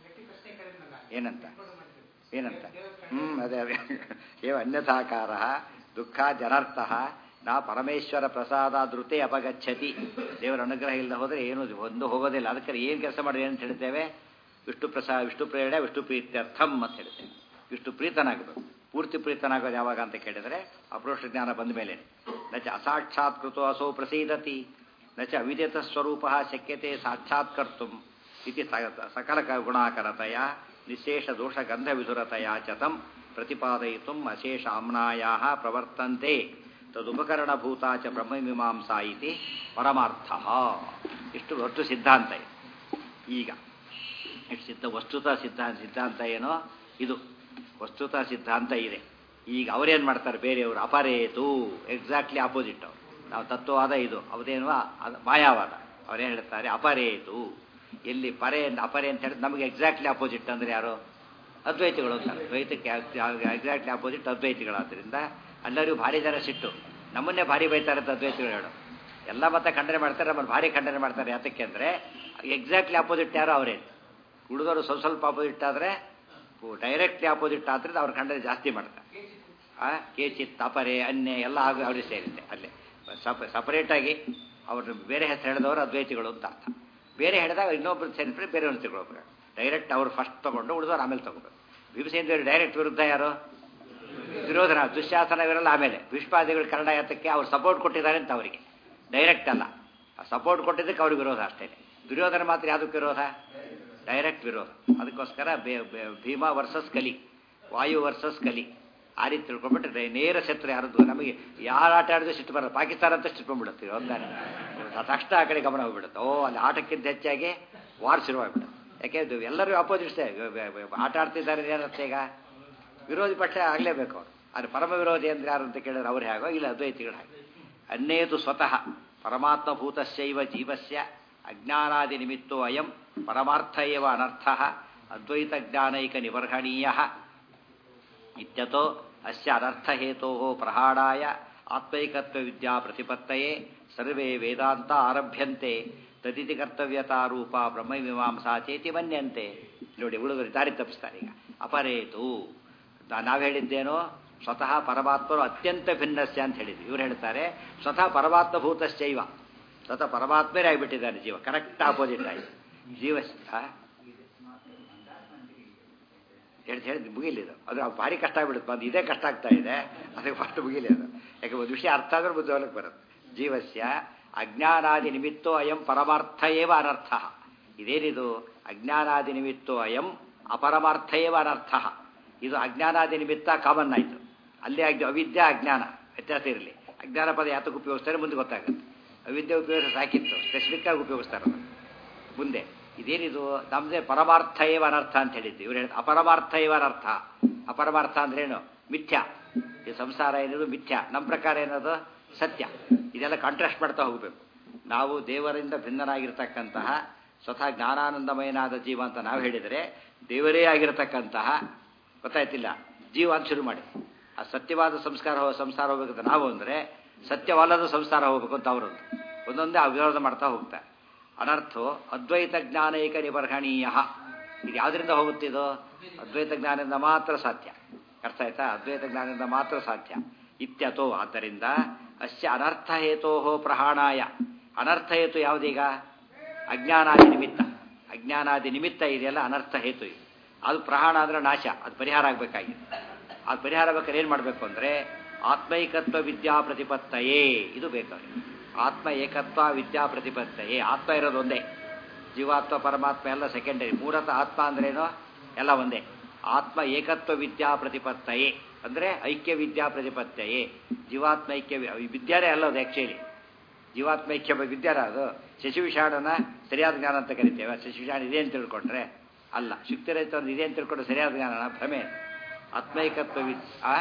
ಏನಂತ ಏನಂತ ಹ್ಞೂ ಅದೇ ಅದೇ ಏವ ಅನ್ಯಥಾಕಾರ ದುಃಖ ಜನರ್ಥ ನಾ ಪರಮೇಶ್ವರ ಪ್ರಸಾದ ಧೃತೆ ಅಪಗಚ್ಚತಿ ದೇವರ ಅನುಗ್ರಹ ಇಲ್ಲದೆ ಹೋದರೆ ಏನು ಒಂದು ಹೋಗೋದಿಲ್ಲ ಅದಕ್ಕೆ ಏನು ಕೆಲಸ ಮಾಡಿ ಏನಂತ ಹೇಳ್ತೇವೆ ವಿಷ್ಣು ಪ್ರಸಾದ ವಿಷ್ಣು ಪ್ರೇರಣೆ ವಿಷ್ಣು ಪ್ರೀತ್ಯರ್ಥಂ ಅಂತ ಹೇಳ್ತೇವೆ ವಿಷ್ಣು ಪ್ರೀತನಾಗಬೇಕು ಪೂರ್ತಿ ಪ್ರೀತನಾಗೋದು ಯಾವಾಗ ಅಂತ ಕೇಳಿದರೆ ಅಪರೋಕ್ಷ ಜ್ಞಾನ ಬಂದ ಮೇಲೆ ನಚ ಅಸಾಕ್ಷಾತ್ಕೃತೋ ಅಸೋ ಪ್ರಸೀದತಿ ನಚ ಅವಿದಿತ ಸ್ವರೂಪ ಶಕ್ಯತೆ ಸಾಕ್ಷಾತ್ಕರ್ತು ಇತಿ ಸಕಲ ಗುಣಾಕರತೆಯ ನಿಶೇಷ ದೋಷ ಗಂಧ ವಿಧುರತೆಯ ಚತಂ ಪ್ರತಿಪಾದಯಿತು ಅಶೇಷ ಆಮ್ನಾಯಾ ಪ್ರವರ್ತಂತೆ ತದುಪಕರಣಭೂತ ಚ ಬ್ರಹ್ಮಮೀಮಾಂಸಾ ಇತಿ ಪರಮಾರ್ಥ ಇಷ್ಟು ಒಟ್ಟು ಸಿದ್ಧಾಂತ ಇದೆ ಈಗ ಇಷ್ಟು ಸಿದ್ಧ ವಸ್ತುತ ಸಿದ್ಧಾಂತ ಸಿದ್ಧಾಂತ ಏನೋ ಇದು ವಸ್ತುತ ಸಿದ್ಧಾಂತ ಇದೆ ಈಗ ಅವರೇನು ಮಾಡ್ತಾರೆ ಬೇರೆಯವರು ಅಪರೇತು ಎಕ್ಸಾಕ್ಟ್ಲಿ ಆಪೋಸಿಟ್ ಅವರು ನಾವು ತತ್ವವಾದ ಇದು ಅವದೇನುವ ಅದು ಮಾಯಾವಾದ ಅವರೇನು ಹೇಳ್ತಾರೆ ಅಪರೇತು ಎಲ್ಲಿ ಪರೆ ಅಪರೆ ಅಂತ ಹೇಳಿದ್ರೆ ನಮಗೆ ಎಕ್ಸಾಕ್ಟ್ಲಿ ಆಪೋಸಿಟ್ ಅಂದರೆ ಯಾರು ಅದ್ವೈತಿಗಳು ಅಂತಾರೆ ದ್ವೈತಕ್ಕೆ ಎಕ್ಸಾಕ್ಟ್ಲಿ ಆಪೋಸಿಟ್ ಅದ್ವೈತಿಗಳಾದ್ದರಿಂದ ಎಲ್ಲರಿಗೂ ಭಾರಿ ಜನ ಸಿಟ್ಟು ನಮ್ಮನ್ನೇ ಭಾರಿ ಬೈತಾರೆ ಅಂತ ಅದ್ವೈತಿಗಳು ಹೇಳೋ ಎಲ್ಲ ಮತ್ತೆ ಖಂಡನೆ ಮಾಡ್ತಾರೆ ನಮ್ಮನ್ನು ಭಾರಿ ಖಂಡನೆ ಮಾಡ್ತಾರೆ ಯಾತಕ್ಕೆ ಅಂದರೆ ಎಕ್ಸಾಕ್ಟ್ಲಿ ಆಪೋಸಿಟ್ ಯಾರೋ ಅವರೇ ಉಳಿದವರು ಸ್ವಲ್ಪ ಸ್ವಲ್ಪ ಆಪೋಸಿಟ್ ಆದರೆ ಡೈರೆಕ್ಟ್ಲಿ ಆಪೋಸಿಟ್ ಆದ್ದರಿಂದ ಅವ್ರ ಖಂಡನೆ ಜಾಸ್ತಿ ಮಾಡ್ತಾರೆ ಆ ಕೇಚಿತ್ ಅಪರೆ ಅನ್ಯ ಎಲ್ಲ ಆಗ ಅವ್ರಿಗೆ ಸೇರಿದೆ ಅಲ್ಲೇ ಸಪ ಸಪರೇಟಾಗಿ ಅವ್ರನ್ನ ಬೇರೆ ಹೆಸರು ಹೇಳಿದವರು ಅದ್ವೈತಿಗಳು ಅಂತ ಅರ್ಥ ಬೇರೆ ಹೇಳಿದಾಗ ಇನ್ನೊಬ್ರು ಸೇರಿದ್ರೆ ಬೇರೆಯವ್ರನ್ನ ತಗೊಳ್ಬೇಕು ಡೈರೆಕ್ಟ್ ಅವ್ರು ಫಸ್ಟ್ ತೊಗೊಂಡು ಉಳಿದವ್ರು ಆಮೇಲೆ ತಗೋಬೇಕು ಭೀಮಸೇಂದ್ರ ಡೈರೆಕ್ಟ್ ವಿರುದ್ಧ ಯಾರು ವಿರೋಧನ ದುಶ್ಯಾಸನ ಇವರೆಲ್ಲ ಆಮೇಲೆ ಭೀಷ್ಮಾದಿಗಳು ಕನ್ನಡ ಯಾತಕ್ಕೆ ಅವ್ರು ಸಪೋರ್ಟ್ ಕೊಟ್ಟಿದ್ದಾರೆ ಅಂತ ಅವರಿಗೆ ಡೈರೆಕ್ಟ್ ಅಲ್ಲ ಸಪೋರ್ಟ್ ಕೊಟ್ಟಿದ್ದಕ್ಕೆ ಅವ್ರಿಗೆ ವಿರೋಧ ಅಷ್ಟೇ ದುರ್ಯೋಧನ ಮಾತ್ರ ಯಾವುದಕ್ಕೆ ವಿರೋಧ ಡೈರೆಕ್ಟ್ ವಿರೋಧ ಅದಕ್ಕೋಸ್ಕರ ಭೀಮಾ ವರ್ಸಸ್ ಕಲಿ ವಾಯು ವರ್ಸಸ್ ಕಲಿ ಆ ರೀತಿ ತಿಳ್ಕೊಂಡ್ಬಿಟ್ರೆ ನೇರ ಶತ್ರು ಯಾರದ್ದು ನಮಗೆ ಯಾರು ಆಟ ಆಡಿದ್ರೆ ಸಿಟ್ಟು ಬರೋದು ಪಾಕಿಸ್ತಾನ ಅಂತ ಸಿಟ್ಟು ಬಂದ್ಬಿಡುತ್ತೆ ಒಂದಾನೆ ತಕ್ಷಣ ಆ ಕಡೆ ಗಮನ ಹೋಗ್ಬಿಡುತ್ತೆ ಓ ಅಲ್ಲಿ ಆಟಕ್ಕಿಂತ ಹೆಚ್ಚಾಗಿ ವಾರ್ ಶುರುವಾಗ್ಬಿಡುತ್ತೆ ಯಾಕೆ ಇದು ಎಲ್ಲರೂ ಅಪೋಸಿಟ್ಸೇ ಆಟ ಆಡ್ತಿದ್ದಾರೆ ಏನರ್ಥ ಈಗ ವಿರೋಧಿ ಪಕ್ಷ ಆಗಲೇಬೇಕು ಅವರು ಅದು ಪರಮ ವಿರೋಧಿ ಅಂದ್ರೆ ಯಾರು ಅಂತ ಕೇಳಿದ್ರೆ ಅವ್ರು ಹೇಗೋ ಇಲ್ಲ ಅದ್ವೈತಿಗಳು ಹಾಗೆ ಅನ್ನೇದು ಸ್ವತಃ ಪರಮಾತ್ಮಭೂತಸ್ಯೈವ ಜೀವಸ್ಯ ಅಜ್ಞಾನಾದಿ ನಿಮಿತ್ತೋ ಅಯಂ ಪರಮಾರ್ಥ ಏವ ಅನರ್ಥ ಅದ್ವೈತ ಜ್ಞಾನೈಕ ನಿಬರ್ಹಣೀಯ ಇತ್ಯತೋ ಅಸ್ಯ ಅನರ್ಥಹೇತೋ ಪ್ರಹಾಣಾಯ ಆತ್ಮೈಕತ್ವ ವಿದ್ಯಾ ಪ್ರತಿಪತ್ತಯೇ ಸರ್ವೇ ವೇದಾಂತ ಆರಭ್ಯಂತೆ ತದಿತಿ ಕರ್ತವ್ಯತಾರೂಪ ಬ್ರಹ್ಮಮೀಮಾಂಸಾ ಚೇತಿ ಮನ್ಯಂತೆ ನೋಡಿ ಉಳಿದವರು ದಾರಿ ತಪ್ಪಿಸ್ತಾರೆ ಈಗ ಅಪರೇತು ನಾವು ಹೇಳಿದ್ದೇನೋ ಸ್ವತಃ ಪರಮಾತ್ಮರು ಅತ್ಯಂತ ಭಿನ್ನಸ್ಯ ಅಂತ ಹೇಳಿದ್ವಿ ಇವ್ರು ಹೇಳ್ತಾರೆ ಸ್ವತಃ ಪರಮಾತ್ಮಭೂತಶ್ಚೈವ ಸ್ವತಃ ಪರಮಾತ್ಮರೇ ಆಗಿಬಿಟ್ಟಿದ್ದಾನೆ ಜೀವ ಕರೆಕ್ಟ್ ಆಪೋಸಿಟ್ ಆಗಿ ಜೀವ ಹೇಳ್ದು ಹೇಳಿದ್ ಮುಗಿಲಿದು ಅದು ಭಾರಿ ಕಷ್ಟ ಆಗ್ಬಿಡುತ್ತೆ ಬಂದು ಇದೇ ಕಷ್ಟ ಆಗ್ತಾ ಇದೆ ಅದಕ್ಕೆ ಫಸ್ಟ್ ಮುಗಿಲಿ ಅದು ಯಾಕೆ ಒಂದು ವಿಷಯ ಅರ್ಥ ಆದ್ರೆ ಬುದ್ಧಿವಲಕ್ಕೆ ಬರುತ್ತೆ ಜೀವಸ್ಯ ಅಜ್ಞಾನಾದಿ ನಿಮಿತ್ತೋ ಅಯಂ ಪರಮಾರ್ಥ ಏವ ಅನರ್ಥ ಇದೇನಿದು ಅಜ್ಞಾನಾದಿ ನಿಮಿತ್ತೋ ಅಯಂ ಅಪರಮಾರ್ಥ ಏವ ಅನರ್ಥ ಇದು ಅಜ್ಞಾನಾದಿ ನಿಮಿತ್ತ ಕಾಮನ್ ಆಯಿತು ಅಲ್ಲಿ ಆಗಿ ಅವಿದ್ಯಾ ಅಜ್ಞಾನ ವ್ಯತ್ಯಾಸ ಇರಲಿ ಅಜ್ಞಾನ ಪದ ಯಾತಕ್ಕೆ ಉಪಯೋಗಿಸ್ತಾರೆ ಮುಂದೆ ಗೊತ್ತಾಗುತ್ತೆ ಅವಿದ್ಯೆ ಉಪಯೋಗ ಸಾಕಿತ್ತು ಸ್ಪೆಸಿಫಿಕ್ ಆಗಿ ಉಪಯೋಗಿಸ್ತಾರೆ ಅದನ್ನು ಮುಂದೆ ಇದೇನಿದು ನಮ್ಮದೇ ಪರಮಾರ್ಥ ಏವ ಅನರ್ಥ ಅಂತ ಹೇಳಿದ್ವಿ ಇವ್ರು ಹೇಳಿದ ಅಪರಮಾರ್ಥ ಏವ ಅನರ್ಥ ಅಪರಮಾರ್ಥ ಅಂದ್ರೇನು ಮಿಥ್ಯ ಈ ಸಂಸಾರ ಏನಿದು ಮಿಥ್ಯ ನಮ್ಮ ಪ್ರಕಾರ ಏನದು ಸತ್ಯ ಇದೆಲ್ಲ ಕಾಂಟ್ರಾಸ್ಟ್ ಮಾಡ್ತಾ ಹೋಗಬೇಕು ನಾವು ದೇವರಿಂದ ಭಿನ್ನನಾಗಿರ್ತಕ್ಕಂತಹ ಸ್ವತಃ ಜ್ಞಾನಾನಂದಮಯನಾದ ಜೀವ ಅಂತ ನಾವು ಹೇಳಿದರೆ ದೇವರೇ ಆಗಿರತಕ್ಕಂತಹ ಗೊತ್ತಾಯ್ತಿಲ್ಲ ಜೀವ ಅಂತ ಶುರು ಮಾಡಿ ಆ ಸತ್ಯವಾದ ಸಂಸ್ಕಾರ ಸಂಸಾರ ಹೋಗ್ಬೇಕಂತ ನಾವು ಅಂದರೆ ಸತ್ಯವಲ್ಲದ ಸಂಸಾರ ಹೋಗ್ಬೇಕು ಅಂತ ಅವರೊಂದು ಒಂದೊಂದೇ ಅವಿರೋಧ ಮಾಡ್ತಾ ಹೋಗ್ತಾರೆ ಅನರ್ಥೋ ಅದ್ವೈತ ಜ್ಞಾನೈಕ ನಿಬರ್ಹಣೀಯ ಇದು ಯಾವುದರಿಂದ ಹೋಗುತ್ತಿದೋ ಅದ್ವೈತ ಜ್ಞಾನದಿಂದ ಮಾತ್ರ ಸಾಧ್ಯ ಅರ್ಥ ಆಯ್ತಾ ಅದ್ವೈತ ಜ್ಞಾನದಿಂದ ಮಾತ್ರ ಸಾಧ್ಯ ಇತ್ಯತೋ ಆದ್ದರಿಂದ ಅಸ್ಯ ಅನರ್ಥ ಹೇತೋ ಪ್ರಹಾಣಾಯ ಅನರ್ಥ ಹೇತು ಯಾವುದೀಗ ಅಜ್ಞಾನಾದಿ ನಿಮಿತ್ತ ಅಜ್ಞಾನಾದಿ ನಿಮಿತ್ತ ಇದೆಯಲ್ಲ ಅನರ್ಥ ಹೇತು ಇದು ಅದು ಪ್ರಹಾಣ ಅಂದ್ರೆ ನಾಶ ಅದು ಪರಿಹಾರ ಆಗಬೇಕಾಗಿದೆ ಅದು ಪರಿಹಾರ ಬೇಕಾದ್ರೆ ಏನು ಮಾಡಬೇಕು ಅಂದರೆ ಆತ್ಮೈಕತ್ವ ವಿದ್ಯಾ ಪ್ರತಿಪತ್ತಯೇ ಇದು ಬೇಕಾದ್ರೆ ಆತ್ಮ ಏಕತ್ವ ವಿದ್ಯಾ ಪ್ರತಿಪತ್ತಯೇ ಆತ್ಮ ಇರೋದು ಒಂದೇ ಜೀವಾತ್ಮ ಪರಮಾತ್ಮ ಎಲ್ಲ ಸೆಕೆಂಡರಿ ಮೂರತ ಆತ್ಮ ಅಂದ್ರೇನು ಎಲ್ಲ ಒಂದೇ ಆತ್ಮ ಏಕತ್ವ ವಿದ್ಯಾ ಪ್ರತಿಪತ್ತಯೇ ಅಂದರೆ ಐಕ್ಯ ವಿದ್ಯಾ ಪ್ರತಿಪತ್ತಯೇ ಜೀವಾತ್ಮ ಐಕ್ಯ ವಿದ್ಯಾನೇ ಅಲ್ಲ ಅದು ಆ್ಯಕ್ಚುಲಿ ಜೀವಾತ್ಮ ಐಕ್ಯ ವಿದ್ಯಾರ ಅದು ಶಶಿವಿಷಾಣನ ಸರಿಯಾದ ಜ್ಞಾನ ಅಂತ ಕರಿತೇವೆ ಶಶಿವಿಷಾಣ ಇದೆ ಅಂತ ತಿಳ್ಕೊಂಡ್ರೆ ಅಲ್ಲ ಶುಕ್ತಿರಹಿತ ಒಂದು ಇದೆ ಅಂತ ತಿಳ್ಕೊಂಡ್ರೆ ಸರಿಯಾದ ಜ್ಞಾನ ಭ್ರಮೆ ಆತ್ಮೈಕತ್ವ ವಿದ್ ಆ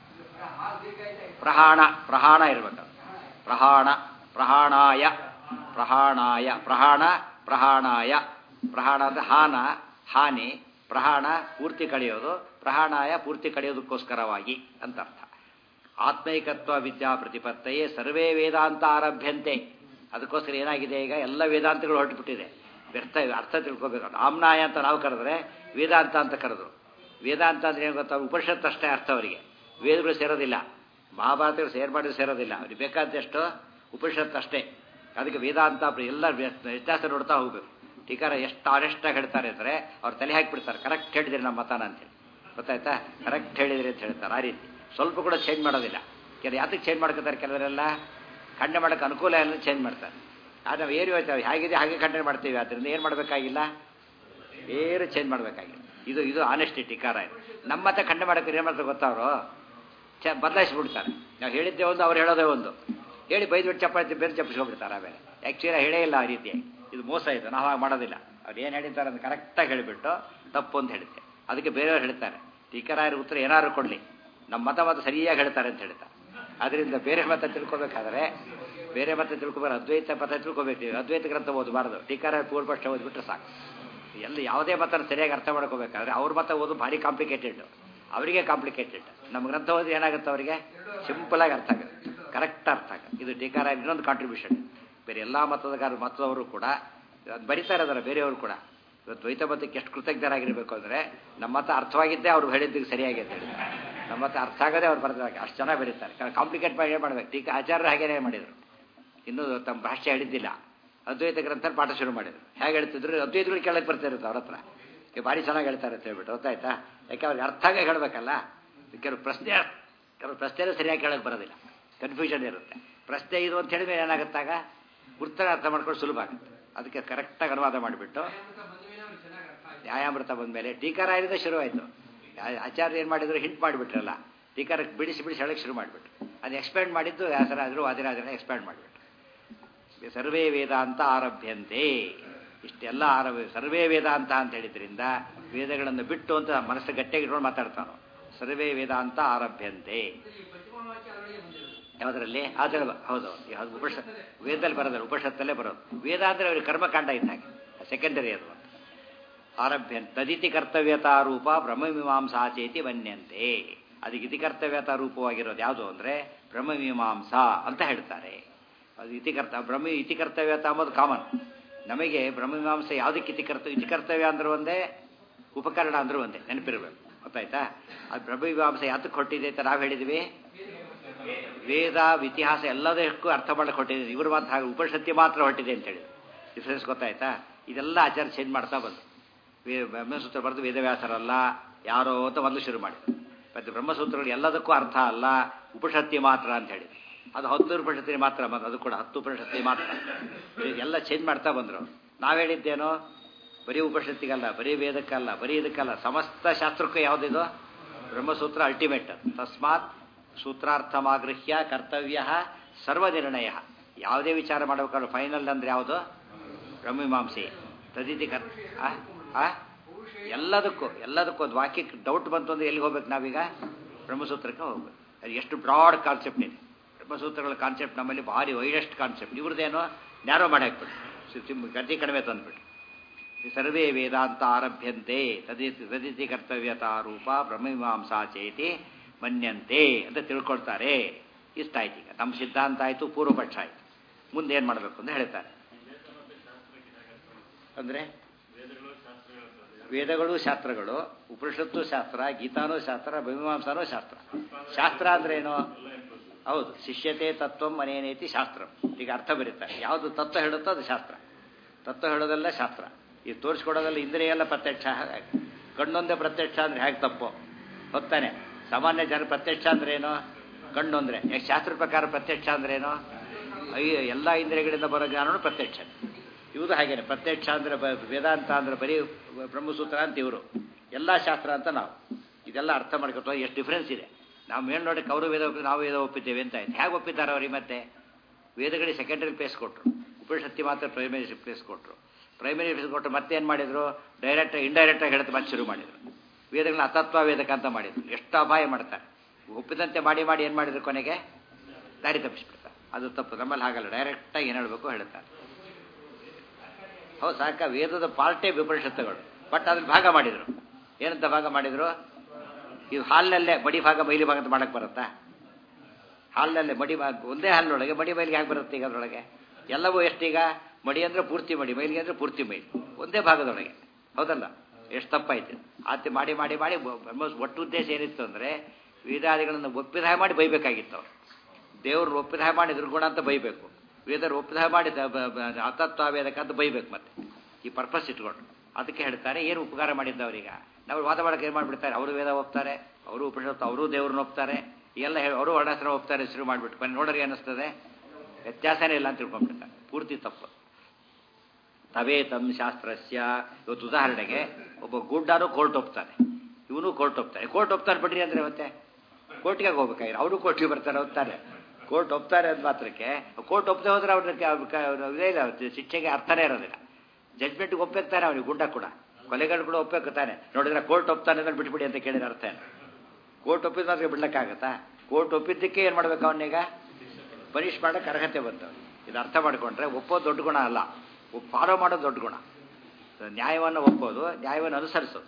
ಪ್ರಹಾಣ ಪ್ರಹಾಣ ಇರ್ಬೇಕು ಪ್ರಹಾಣ ಪ್ರಹಾಣಾಯ ಪ್ರಹಾಣಾಯ ಪ್ರಹಾಣ ಪ್ರಹಾಣಾಯ ಪ್ರಹಾಣ ಅಂದರೆ ಹಾನ ಹಾನಿ ಪ್ರಹಾಣ ಪೂರ್ತಿ ಕಳೆಯೋದು ಪ್ರಹಾಣಾಯ ಪೂರ್ತಿ ಕಳೆಯೋದಕ್ಕೋಸ್ಕರವಾಗಿ ಅಂತ ಅರ್ಥ ಆತ್ಮೈಕತ್ವ ವಿದ್ಯಾ ಪ್ರತಿಪತ್ತಯೇ ಸರ್ವೇ ವೇದಾಂತ ಆರಭ್ಯಂತೆ ಅದಕ್ಕೋಸ್ಕರ ಏನಾಗಿದೆ ಈಗ ಎಲ್ಲ ವೇದಾಂತಗಳು ಹೊರಟುಬಿಟ್ಟಿದೆ ವ್ಯರ್ಥ ಅರ್ಥ ತಿಳ್ಕೊಬೇಕು ಆಮ್ನಾಯ ಅಂತ ನಾವು ಕರೆದ್ರೆ ವೇದಾಂತ ಅಂತ ಕರೆದ್ರು ವೇದಾಂತ ಅಂದ್ರೆ ಏನು ಗೊತ್ತಾ ಉಪನಿಷತ್ ಅಷ್ಟೇ ಅರ್ಥ ಅವರಿಗೆ ವೇದಗಳು ಸೇರೋದಿಲ್ಲ ಮಹಾಭಾರತಗಳು ಸೇರ್ ಮಾಡಿದ್ರು ಸೇರೋದಿಲ್ಲ ಅವ್ರಿಗೆ ಬೇಕಾದಷ್ಟು ಉಪನಿಷತ್ ಅಷ್ಟೇ ಅದಕ್ಕೆ ವೇದಾಂತ ಎಲ್ಲ ವ್ಯತ್ಯಾಸ ನೋಡ್ತಾ ಹೋಗ್ಬೇಕು ಟೀಕಾರ ಎಷ್ಟು ಆನೆಸ್ಟಾಗಿ ಹೇಳ್ತಾರೆ ಅಂದರೆ ಅವ್ರು ತಲೆ ಹಾಕಿಬಿಡ್ತಾರೆ ಕರೆಕ್ಟ್ ಹೇಳಿದ್ರಿ ನಮ್ಮ ಮತನ ಅಂತೇಳಿ ಗೊತ್ತಾಯ್ತಾ ಕರೆಕ್ಟ್ ಹೇಳಿದ್ರಿ ಅಂತ ಹೇಳ್ತಾರೆ ಆ ರೀತಿ ಸ್ವಲ್ಪ ಕೂಡ ಚೇಂಜ್ ಮಾಡೋದಿಲ್ಲ ಕೆಲವು ಯಾತಕ್ಕೆ ಚೇಂಜ್ ಮಾಡ್ಕೋತಾರೆ ಕೆಲವರೆಲ್ಲ ಖಂಡನೆ ಮಾಡೋಕ್ಕೆ ಅನುಕೂಲ ಎಲ್ಲ ಚೇಂಜ್ ಮಾಡ್ತಾರೆ ಆದರೆ ನಾವು ಏನು ಹೇಳ್ತೇವೆ ಹೇಗಿದೆ ಹಾಗೆ ಖಂಡನೆ ಮಾಡ್ತೀವಿ ಅದರಿಂದ ಏನು ಮಾಡಬೇಕಾಗಿಲ್ಲ ಏನು ಚೇಂಜ್ ಮಾಡಬೇಕಾಗಿಲ್ಲ ಇದು ಇದು ಆನೆಸ್ಟಿ ಟೀಕಾರ ಇದು ನಮ್ಮ ಮತ ಖಂಡನೆ ಮಾಡೋಕ್ಕೆ ಏನು ಮಾಡ್ತಾರೆ ಗೊತ್ತವರು ಚ ಬದಲಾಯಿಸ್ಬಿಡ್ತಾರೆ ನಾವು ಹೇಳಿದ್ದೆ ಒಂದು ಅವ್ರು ಹೇಳೋದೇ ಒಂದು ಹೇಳಿ ಬೈದ್ಬಿಟ್ಟು ಚಪಾತಿ ಬೇರೆ ಚಪ್ಪಿಸ್ಕೊಂಡ್ಬಿಡ್ತಾರೆ ಆಮೇಲೆ ಆ್ಯಕ್ಚುಲಿ ಹೇಳೇ ಇಲ್ಲ ಆ ರೀತಿ ಇದು ಮೋಸ ಇದು ನಾವು ಹಾಗೆ ಮಾಡೋದಿಲ್ಲ ಅವ್ರು ಏನು ಹೇಳಿದ್ದಾರೆ ಅಂತ ಕರೆಕ್ಟಾಗಿ ಹೇಳಿಬಿಟ್ಟು ತಪ್ಪು ಅಂತ ಹೇಳುತ್ತೆ ಅದಕ್ಕೆ ಬೇರೆಯವ್ರು ಹೇಳ್ತಾರೆ ಟೀಕರಾಯರ ಉತ್ತರ ಏನಾದ್ರು ಕೊಡಲಿ ನಮ್ಮ ಮತ ಮತ ಸರಿಯಾಗಿ ಹೇಳ್ತಾರೆ ಅಂತ ಹೇಳ್ತಾರೆ ಅದರಿಂದ ಬೇರೆ ಮತ ತಿಳ್ಕೊಬೇಕಾದ್ರೆ ಬೇರೆ ಮತ ತಿಳ್ಕೊಬಾರ ಅದ್ವೈತ ಮತ ತಿಳ್ಕೊಬೇಕು ಅದ್ವೈತ ಗ್ರಂಥ ಓದಬಾರ್ದು ಟೀಕಾರ ಪೂರ್ವಪಕ್ಷ ಓದ್ಬಿಟ್ರೆ ಸಾಕು ಎಲ್ಲ ಯಾವುದೇ ಮತನ ಸರಿಯಾಗಿ ಅರ್ಥ ಮಾಡ್ಕೋಬೇಕಾದ್ರೆ ಅವ್ರ ಮತ ಓದು ಭಾರಿ ಕಾಂಪ್ಲಿಕೇಟೆಡ್ ಅವರಿಗೆ ಕಾಂಪ್ಲಿಕೇಟೆಡ್ ನಮ್ಮ ಗ್ರಂಥ ಓದಿ ಏನಾಗುತ್ತೆ ಅವರಿಗೆ ಸಿಂಪಲಾಗಿ ಅರ್ಥ ಆಗುತ್ತೆ ಕರೆಕ್ಟ್ ಅರ್ಥ ಆಗುತ್ತೆ ಇದು ಟೀಕಾರ ಇನ್ನೊಂದು ಕಾಂಟ್ರಿಬ್ಯೂಷನ್ ಬೇರೆ ಎಲ್ಲ ಮತದಗಾರ ಮತದವರು ಕೂಡ ಅದು ಬರಿತಾ ಇರೋದಲ್ಲ ಬೇರೆಯವರು ಕೂಡ ಇವತ್ತು ದ್ವೈತ ಮತಕ್ಕೆ ಎಷ್ಟು ಕೃತಜ್ಞರಾಗಿರಬೇಕು ಅಂದರೆ ನಮ್ಮ ಮತ ಅರ್ಥವಾಗಿದ್ದೇ ಅವ್ರು ಹೇಳಿದ್ದಕ್ಕೆ ಸರಿಯಾಗಿ ಅಂತ ಹೇಳ್ತಾರೆ ನಮ್ಮ ಮತ ಅರ್ಥ ಆಗದೆ ಅವ್ರು ಬರ್ತಾರೆ ಅಷ್ಟು ಚೆನ್ನಾಗಿ ಬರೀತಾರೆ ಕಾರಣ ಕಾಂಪ್ಲಿಕೇಟ್ ಮಾಡಿ ಏನು ಮಾಡಬೇಕು ಟೀಕ ಆಚಾರ್ಯರು ಹಾಗೇನೇ ಮಾಡಿದರು ಇನ್ನೂ ತಮ್ಮ ಭಾಷೆ ಹಿಡಿದಿಲ್ಲ ಅದ್ವೈತ ಗ್ರಂಥ ಪಾಠ ಶುರು ಮಾಡಿದ್ರು ಹೇಗೆ ಹೇಳ್ತಿದ್ರು ಅದ್ವೈತಗಳು ಕೇಳಕ್ಕೆ ಬರ್ತಾ ಇರುತ್ತೆ ಅವ್ರ ಹತ್ರ ಈಗ ಭಾರಿ ಚೆನ್ನಾಗಿ ಹೇಳ್ತಾರೆ ಅಂತ ಹೇಳ್ಬಿಟ್ಟು ಗೊತ್ತಾಯ್ತಾ ಯಾಕೆ ಅವ್ರಿಗೆ ಅರ್ಥ ಆಗಿ ಹೇಳಬೇಕಲ್ಲ ಕೆಲವು ಪ್ರಶ್ನೆ ಕೆಲವು ಪ್ರಶ್ನೆನೂ ಸರಿಯಾಗಿ ಕೇಳಕ್ಕೆ ಬರೋದಿಲ್ಲ ಕನ್ಫ್ಯೂಷನ್ ಇರುತ್ತೆ ಪ್ರಶ್ನೆ ಇದು ಅಂತ ಹೇಳಿದ್ರೆ ಏನಾಗುತ್ತಾಗ ಉತ್ತರ ಅರ್ಥ ಮಾಡ್ಕೊಂಡು ಸುಲಭ ಆಗುತ್ತೆ ಅದಕ್ಕೆ ಕರೆಕ್ಟಾಗಿ ಅನುವಾದ ಮಾಡಿಬಿಟ್ಟು ನ್ಯಾಯಾಮೃತ ಬಂದ ಮೇಲೆ ಟೀಕಾರಾಯದಿಂದ ಶುರುವಾಯಿತು ಆ- ಆಚಾರ್ಯ ಏನು ಮಾಡಿದ್ರು ಹಿಂಟ್ ಮಾಡಿಬಿಟ್ರಲ್ಲ ಟೀಕಾರಕ್ಕೆ ಬಿಡಿಸಿ ಬಿಡಿಸಿ ಹೇಳಕ್ಕೆ ಶುರು ಮಾಡಿಬಿಟ್ರು ಅದು ಎಕ್ಸ್ಪ್ಯಾಂಡ್ ಮಾಡಿದ್ದು ವ್ಯಾಸರಾದರು ವಾದಿರಾಜನ ಎಕ್ಸ್ಪ್ಯಾಂಡ್ ಮಾಡಿಬಿಟ್ರು ಸರ್ವೇ ವೇದಾಂತ ಆರಭ್ಯಂತೆ ಇಷ್ಟೆಲ್ಲ ಆರಭ್ಯ ಸರ್ವೇ ವೇದಾಂತ ಅಂತ ಹೇಳಿದ್ರಿಂದ ವೇದಗಳನ್ನು ಬಿಟ್ಟು ಅಂತ ಮನಸ್ಸು ಗಟ್ಟಿಯಾಗಿ ಇಟ್ಕೊಂಡು ಮಾತಾಡ್ತಾನೋ ಸರ್ವೇ ವೇದಾಂತ ಆರಭ್ಯಂತೆ ಯಾವುದರಲ್ಲಿ ಆದರೆ ಹೌದು ಯಾವ್ದು ಉಪಶ ವೇದದಲ್ಲಿ ಬರೋದಲ್ಲ ಉಪನಿಷತ್ತಲ್ಲೇ ಬರೋದು ವೇದ ಅಂದರೆ ಅವ್ರಿಗೆ ಕರ್ಮಕಾಂಡ ಇದ್ದಾಗ ಸೆಕೆಂಡರಿ ಅದು ಅಂತ ಆರಭ್ಯ ತದಿತಿ ಕರ್ತವ್ಯತಾ ರೂಪ ಬ್ರಹ್ಮಮೀಮಾಂಸಾ ಚೇತಿ ಮನ್ಯಂತೆ ಅದಕ್ಕೆ ಇತಿ ಕರ್ತವ್ಯತಾ ರೂಪವಾಗಿರೋದು ಯಾವುದು ಅಂದರೆ ಬ್ರಹ್ಮಮೀಮಾಂಸಾ ಅಂತ ಹೇಳ್ತಾರೆ ಅದು ಇತಿ ಕರ್ತ ಬ್ರಹ್ಮ ಇತಿ ಕರ್ತವ್ಯತ ಅಂಬೋದು ಕಾಮನ್ ನಮಗೆ ಬ್ರಹ್ಮಮೀಮಾಂಸೆ ಯಾವುದಕ್ಕೆ ಇತಿ ಕರ್ತವ್ಯ ಇತಿ ಕರ್ತವ್ಯ ಅಂದ್ರೆ ಒಂದೇ ಉಪಕರಣ ಅಂದ್ರೆ ಒಂದೇ ನೆನಪಿರ್ಬೇಕು ಗೊತ್ತಾಯ್ತಾ ಅದು ಬ್ರಹ್ಮಮೀಮಾಂಸೆ ಯಾತಕ್ಕೆ ಹೊಟ್ಟಿದೆ ಅಂತ ನಾವು ಹೇಳಿದ್ವಿ ವೇದ ಇತಿಹಾಸ ಎಲ್ಲದಕ್ಕೂ ಅರ್ಥ ಮಾಡಕ್ಕೆ ಹೊಟ್ಟಿದೆ ಇವರು ಮಾತ್ರ ಹಾಗೆ ಉಪನಿಷತ್ತಿ ಮಾತ್ರ ಹೊಟ್ಟಿದೆ ಅಂತ ಹೇಳಿದ್ರು ಡಿಫ್ರೆನ್ಸ್ ಗೊತ್ತಾಯ್ತಾ ಇದೆಲ್ಲ ಆಚಾರ ಚೇಂಜ್ ಮಾಡ್ತಾ ಬಂದು ವೇ- ಬ್ರಹ್ಮಸೂತ್ರ ಬರೆದು ವೇದವ್ಯಾಸರಲ್ಲ ಯಾರೋ ಅಂತ ಮೊದಲು ಶುರು ಮಾಡಿದ್ರು ಮತ್ತು ಬ್ರಹ್ಮಸೂತ್ರಗಳು ಎಲ್ಲದಕ್ಕೂ ಅರ್ಥ ಅಲ್ಲ ಉಪನಿಷತ್ತಿ ಮಾತ್ರ ಅಂತ ಹೇಳಿದ್ರು ಅದು ಹತ್ತು ಉಪನಿಷತ್ತಿ ಮಾತ್ರ ಮತ್ತು ಅದು ಕೂಡ ಹತ್ತು ಉಪನಿಷತ್ತಿ ಮಾತ್ರ ಎಲ್ಲ ಚೇಂಜ್ ಮಾಡ್ತಾ ಬಂದರು ಅವ್ರು ನಾವು ಹೇಳಿದ್ದೇನೋ ಬರೀ ಉಪನಿಷತ್ತಿಗಲ್ಲ ಬರೀ ವೇದಕ್ಕಲ್ಲ ಬರೀ ಇದಕ್ಕಲ್ಲ ಸಮಸ್ತ ಶಾಸ್ತ್ರಕ್ಕೂ ಯಾವುದಿದು ಬ್ರಹ್ಮಸೂತ್ರ ಅಲ್ಟಿಮೇಟ್ ತಸ್ಮಾತ್ ಸೂತ್ರಾರ್ಥಮಾಗೃಹ್ಯ ಕರ್ತವ್ಯ ಸರ್ವನಿರ್ಣಯ ಯಾವುದೇ ವಿಚಾರ ಮಾಡಬೇಕಾದ್ರೆ ಫೈನಲ್ ಅಂದ್ರೆ ಯಾವುದು ಬ್ರಹ್ಮೀಮಾಂಸೆ ತದಿತಿ ಕರ್ ಆ? ಆ? ಎಲ್ಲದಕ್ಕೂ ಎಲ್ಲದಕ್ಕೂ ಒಂದು ವಾಕ್ಯಕ್ಕೆ ಡೌಟ್ ಬಂತು ಅಂದ್ರೆ ಎಲ್ಲಿಗೆ ಹೋಗ್ಬೇಕು ನಾವೀಗ ಬ್ರಹ್ಮಸೂತ್ರಕ್ಕೆ ಹೋಗ್ಬೇಕು ಅದು ಎಷ್ಟು ಬ್ರಾಡ್ ಕಾನ್ಸೆಪ್ಟ್ ಇದೆ ಬ್ರಹ್ಮಸೂತ್ರಗಳ ಕಾನ್ಸೆಪ್ಟ್ ನಮ್ಮಲ್ಲಿ ಭಾರಿ ವೈಡೆಸ್ಟ್ ಕಾನ್ಸೆಪ್ಟ್ ಇವ್ರದ್ದೇನೋ ನ್ಯಾರೋ ಮಾಡಿ ಹಾಕ್ಬಿಟ್ಟು ಗತಿ ಕಡಿಮೆ ತಂದ್ಬಿಟ್ಟು ಸರ್ವೇ ವೇದಾಂತ ಆರಭ್ಯಂತೆ ತದಿತಿ ತದಿತಿ ಕರ್ತವ್ಯತಾ ರೂಪ ಬ್ರಹ್ಮಮೀಮಾಂಸಾ ಚೇತಿ ಮನ್ಯಂತೆ ಅಂತ ತಿಳ್ಕೊಳ್ತಾರೆ ಇಷ್ಟಾಯ್ತು ಈಗ ನಮ್ಮ ಸಿದ್ಧಾಂತ ಆಯಿತು ಪೂರ್ವಪಕ್ಷ ಆಯಿತು ಮುಂದೆ ಏನು ಮಾಡಬೇಕು ಅಂತ ಹೇಳ್ತಾರೆ ಅಂದರೆ ವೇದಗಳು ಶಾಸ್ತ್ರಗಳು ಉಪನಿಷತ್ತು ಶಾಸ್ತ್ರ ಗೀತಾನೂ ಶಾಸ್ತ್ರ ಮೀಮಾಂಸಾನೂ ಶಾಸ್ತ್ರ ಶಾಸ್ತ್ರ ಅಂದ್ರೆ ಏನು ಹೌದು ಶಿಷ್ಯತೆ ತತ್ವಂ ಮನೇನೇತಿ ಶಾಸ್ತ್ರ ಈಗ ಅರ್ಥ ಬರೀತಾರೆ ಯಾವುದು ತತ್ವ ಹೇಳುತ್ತೋ ಅದು ಶಾಸ್ತ್ರ ತತ್ವ ಹೇಳೋದೆಲ್ಲ ಶಾಸ್ತ್ರ ಈ ತೋರಿಸ್ಕೊಡೋದೆಲ್ಲ ಇಂದ್ರಿಯ ಎಲ್ಲ ಪ್ರತ್ಯಕ್ಷ ಹಾಗೆ ಕಣ್ಣೊಂದೇ ಪ್ರತ್ಯಕ್ಷ ಅಂದ್ರೆ ಹೇಗೆ ತಪ್ಪು ಹೊತ್ತಾನೆ ಸಾಮಾನ್ಯ ಜನ ಪ್ರತ್ಯಕ್ಷ ಅಂದ್ರೆ ಏನು ಕಣ್ಣು ಅಂದ್ರೆ ಯಾಕೆ ಶಾಸ್ತ್ರ ಪ್ರಕಾರ ಪ್ರತ್ಯಕ್ಷ ಅಂದ್ರೆ ಏನು ಅಯ್ಯ ಎಲ್ಲ ಇಂದ್ರಿಯಗಳಿಂದ ಬರೋ ಜ್ಞಾನನು ಪ್ರತ್ಯಕ್ಷ ಇವುದು ಹಾಗೇನೆ ಪ್ರತ್ಯಕ್ಷ ಅಂದ್ರೆ ಬ- ವೇದಾಂತ ಅಂದ್ರೆ ಬರೀ ಬ್ರಹ್ಮಸೂತ್ರ ಅಂತ ಇವರು ಎಲ್ಲ ಶಾಸ್ತ್ರ ಅಂತ ನಾವು ಇದೆಲ್ಲ ಅರ್ಥ ಮಾಡ್ಕೊತ ಎಷ್ಟು ಡಿಫ್ರೆನ್ಸ್ ಇದೆ ನಾವು ಮೇಲ್ ನೋಡಿ ಅವರು ವೇದ ಒಪ್ಪಿ ನಾವು ವೇದ ಒಪ್ಪಿದ್ದೇವೆ ಅಂತ ಆಯ್ತು ಹೇಗೆ ಒಪ್ಪಿದ್ದಾರೆ ಅವ್ರಿಗೆ ಮತ್ತೆ ವೇದಗಳಿಗೆ ಸೆಕೆಂಡರಿ ಪ್ಲೇಸ್ ಕೊಟ್ಟರು ಉಪನಿಷತ್ತಿ ಮಾತ್ರ ಪ್ರೈಮರಿ ಪ್ಲೇಸ್ ಕೊಟ್ಟರು ಪ್ರೈಮರಿ ಪ್ಲೇಸ್ ಕೊಟ್ಟರು ಮತ್ತೆ ಏನು ಮಾಡಿದ್ರು ಡೈರೆಕ್ಟ್ ಇಂಡೈರೆಕ್ಟಾಗಿ ಹೇಳ್ತಾ ಮತ್ತೆ ಶುರು ಮಾಡಿದರು ವೇದಗಳನ್ನ ಅತತ್ವ ವೇದಕ ಅಂತ ಮಾಡಿದ್ರು ಎಷ್ಟು ಅಪಾಯ ಮಾಡ್ತಾರೆ ಒಪ್ಪಿದಂತೆ ಮಾಡಿ ಮಾಡಿ ಏನು ಮಾಡಿದ್ರು ಕೊನೆಗೆ ದಾರಿ ತಪ್ಪಿಸ್ಬಿಡ್ತಾರೆ ಅದು ತಪ್ಪು ನಮ್ಮಲ್ಲಿ ಹಾಗಲ್ಲ ಡೈರೆಕ್ಟಾಗಿ ಏನು ಹೇಳಬೇಕು ಹೇಳ್ತಾರೆ ಹೌದು ಸಾಕ ವೇದದ ಪಾರ್ಟೇ ವಿಪನಿಷತ್ತುಗಳು ಬಟ್ ಅದ್ರ ಭಾಗ ಮಾಡಿದರು ಏನಂತ ಭಾಗ ಮಾಡಿದರು ಇದು ಹಾಲಿನಲ್ಲೇ ಮಡಿ ಭಾಗ ಮೈಲಿ ಭಾಗ ಅಂತ ಮಾಡಕ್ಕೆ ಬರುತ್ತಾ ಹಾಲಿನಲ್ಲೇ ಮಡಿ ಭಾಗ ಒಂದೇ ಹಾಲಿನೊಳಗೆ ಮಡಿ ಮೈಲಿಗೆ ಹೇಗೆ ಬರುತ್ತೆ ಈಗ ಅದರೊಳಗೆ ಎಲ್ಲವೂ ಎಷ್ಟೀಗ ಮಡಿ ಅಂದರೆ ಪೂರ್ತಿ ಮಡಿ ಮೈಲಿಗೆ ಅಂದರೆ ಪೂರ್ತಿ ಮೈಲಿ ಒಂದೇ ಭಾಗದೊಳಗೆ ಹೌದಲ್ಲ ಎಷ್ಟು ತಪ್ಪಾಯ್ತು ಆತ ಮಾಡಿ ಮಾಡಿ ಮಾಡಿ ಆಲ್ಮೋಸ್ಟ್ ಒಟ್ಟು ಉದ್ದೇಶ ಏನಿತ್ತು ಅಂದರೆ ವೇದಾದಿಗಳನ್ನು ಒಪ್ಪಿದ ಹಾಗೆ ಮಾಡಿ ಬೈಬೇಕಾಗಿತ್ತು ಅವ್ರು ದೇವ್ರನ್ನ ಒಪ್ಪಿದ ಹಾಗೆ ಮಾಡಿ ದುರ್ಗುಣ ಅಂತ ಬೈಬೇಕು ವೇದರು ಒಪ್ಪಿದ ಹಾಗೆ ಮಾಡಿ ದ- ಬ- ಬ- ಅತತ್ವ ವೇದಕ ಅಂತ ಬೈಬೇಕು ಮತ್ತೆ ಈ ಪರ್ಪಸ್ ಇಟ್ಕೊಂಡು ಅದಕ್ಕೆ ಹೇಳ್ತಾರೆ ಏನು ಉಪಕಾರ ಮಾಡಿದ್ದವರೀಗ ನಾವು ವಾದ ಮಾಡಕ್ಕೆ ಏನು ಮಾಡಿಬಿಡ್ತಾರೆ ಅವರು ವೇದ ಒಪ್ತಾರೆ ಅವರು ಉಪನಿಷತ್ತು ಅವರು ದೇವ್ರನ್ನ ಒಪ್ತಾರೆ ಎಲ್ಲ ಹೇಳಿ ಅವರು ವರ್ಣಾಸನ ಒಪ್ತಾರೆ ಶುರು ಮಾಡಿಬಿಟ್ಟು ಬನ್ನಿ ನೋಡೋರಿಗೆ ಅನ್ನಿಸ್ತದೆ ವ್ಯತ್ಯಾಸನೇ ಇಲ್ಲ ಅಂತ ತಿಳ್ಕೊಂಡ್ಬಿಡ್ತಾರೆ ಪೂರ್ತಿ ತಪ್ಪು ತವೇತಂ ಶಾಸ್ತ್ರಸ್ಯ ಇವತ್ತು ಉದಾಹರಣೆಗೆ ಒಬ್ಬ ಗುಡ್ಡಾರು ಕೋರ್ಟ್ ಒಪ್ತಾನೆ ಇವನು ಕೋರ್ಟ್ ಒಪ್ತಾನೆ ಕೋರ್ಟ್ ಒಪ್ತಾನೆ ಬಿಡ್ರಿ ಅಂದ್ರೆ ಮತ್ತೆ ಕೋರ್ಟ್ಗೆ ಹೋಗ್ಬೇಕಾಗಿಲ್ಲ ಅವರು ಕೋರ್ಟ್ಗೆ ಬರ್ತಾರೆ ಒಪ್ತಾರೆ ಕೋರ್ಟ್ ಒಪ್ತಾರೆ ಅಂದ ಮಾತ್ರಕ್ಕೆ ಕೋರ್ಟ್ ಒಪ್ಪದೆ ಹೋದ್ರೆ ಅವ್ರಿಗೆ ಇದೇ ಇಲ್ಲ ಶಿಕ್ಷೆಗೆ ಅರ್ಥನೇ ಇರೋದಿಲ್ಲ ಜಡ್ಜ್ಮೆಂಟ್ಗೆ ಒಪ್ಪೇಕ್ತಾನೆ ಅವನಿಗೆ ಗುಡ್ಡ ಕೂಡ ಕೊಲೆಗಳು ಕೂಡ ಒಪ್ಪೇಕ್ತಾನೆ ನೋಡಿದ್ರೆ ಕೋರ್ಟ್ ಒಪ್ತಾನೆ ಅಂದ್ರೆ ಬಿಟ್ಬಿಡಿ ಅಂತ ಕೇಳಿದ್ರೆ ಅರ್ಥ ಏನು ಕೋರ್ಟ್ ಒಪ್ಪಿದ ಮಾತ್ರ ಬಿಡ್ಲಿಕ್ಕಾಗತ್ತಾ ಕೋರ್ಟ್ ಒಪ್ಪಿದ್ದಕ್ಕೆ ಏನು ಮಾಡ್ಬೇಕು ಅವನೀಗ ಪನಿಷ್ ಮಾಡೋಕ್ಕೆ ಅರ್ಹತೆ ಬಂತು ಇದು ಅರ್ಥ ಮಾಡಿಕೊಂಡ್ರೆ ಒಪ್ಪೋದು ದೊಡ್ಡ ಗುಣ ಅಲ್ಲ ಫಾಲೋ ಮಾಡೋದು ದೊಡ್ಡ ಗುಣ ನ್ಯಾಯವನ್ನು ಒಪ್ಪೋದು ನ್ಯಾಯವನ್ನು ಅನುಸರಿಸೋದು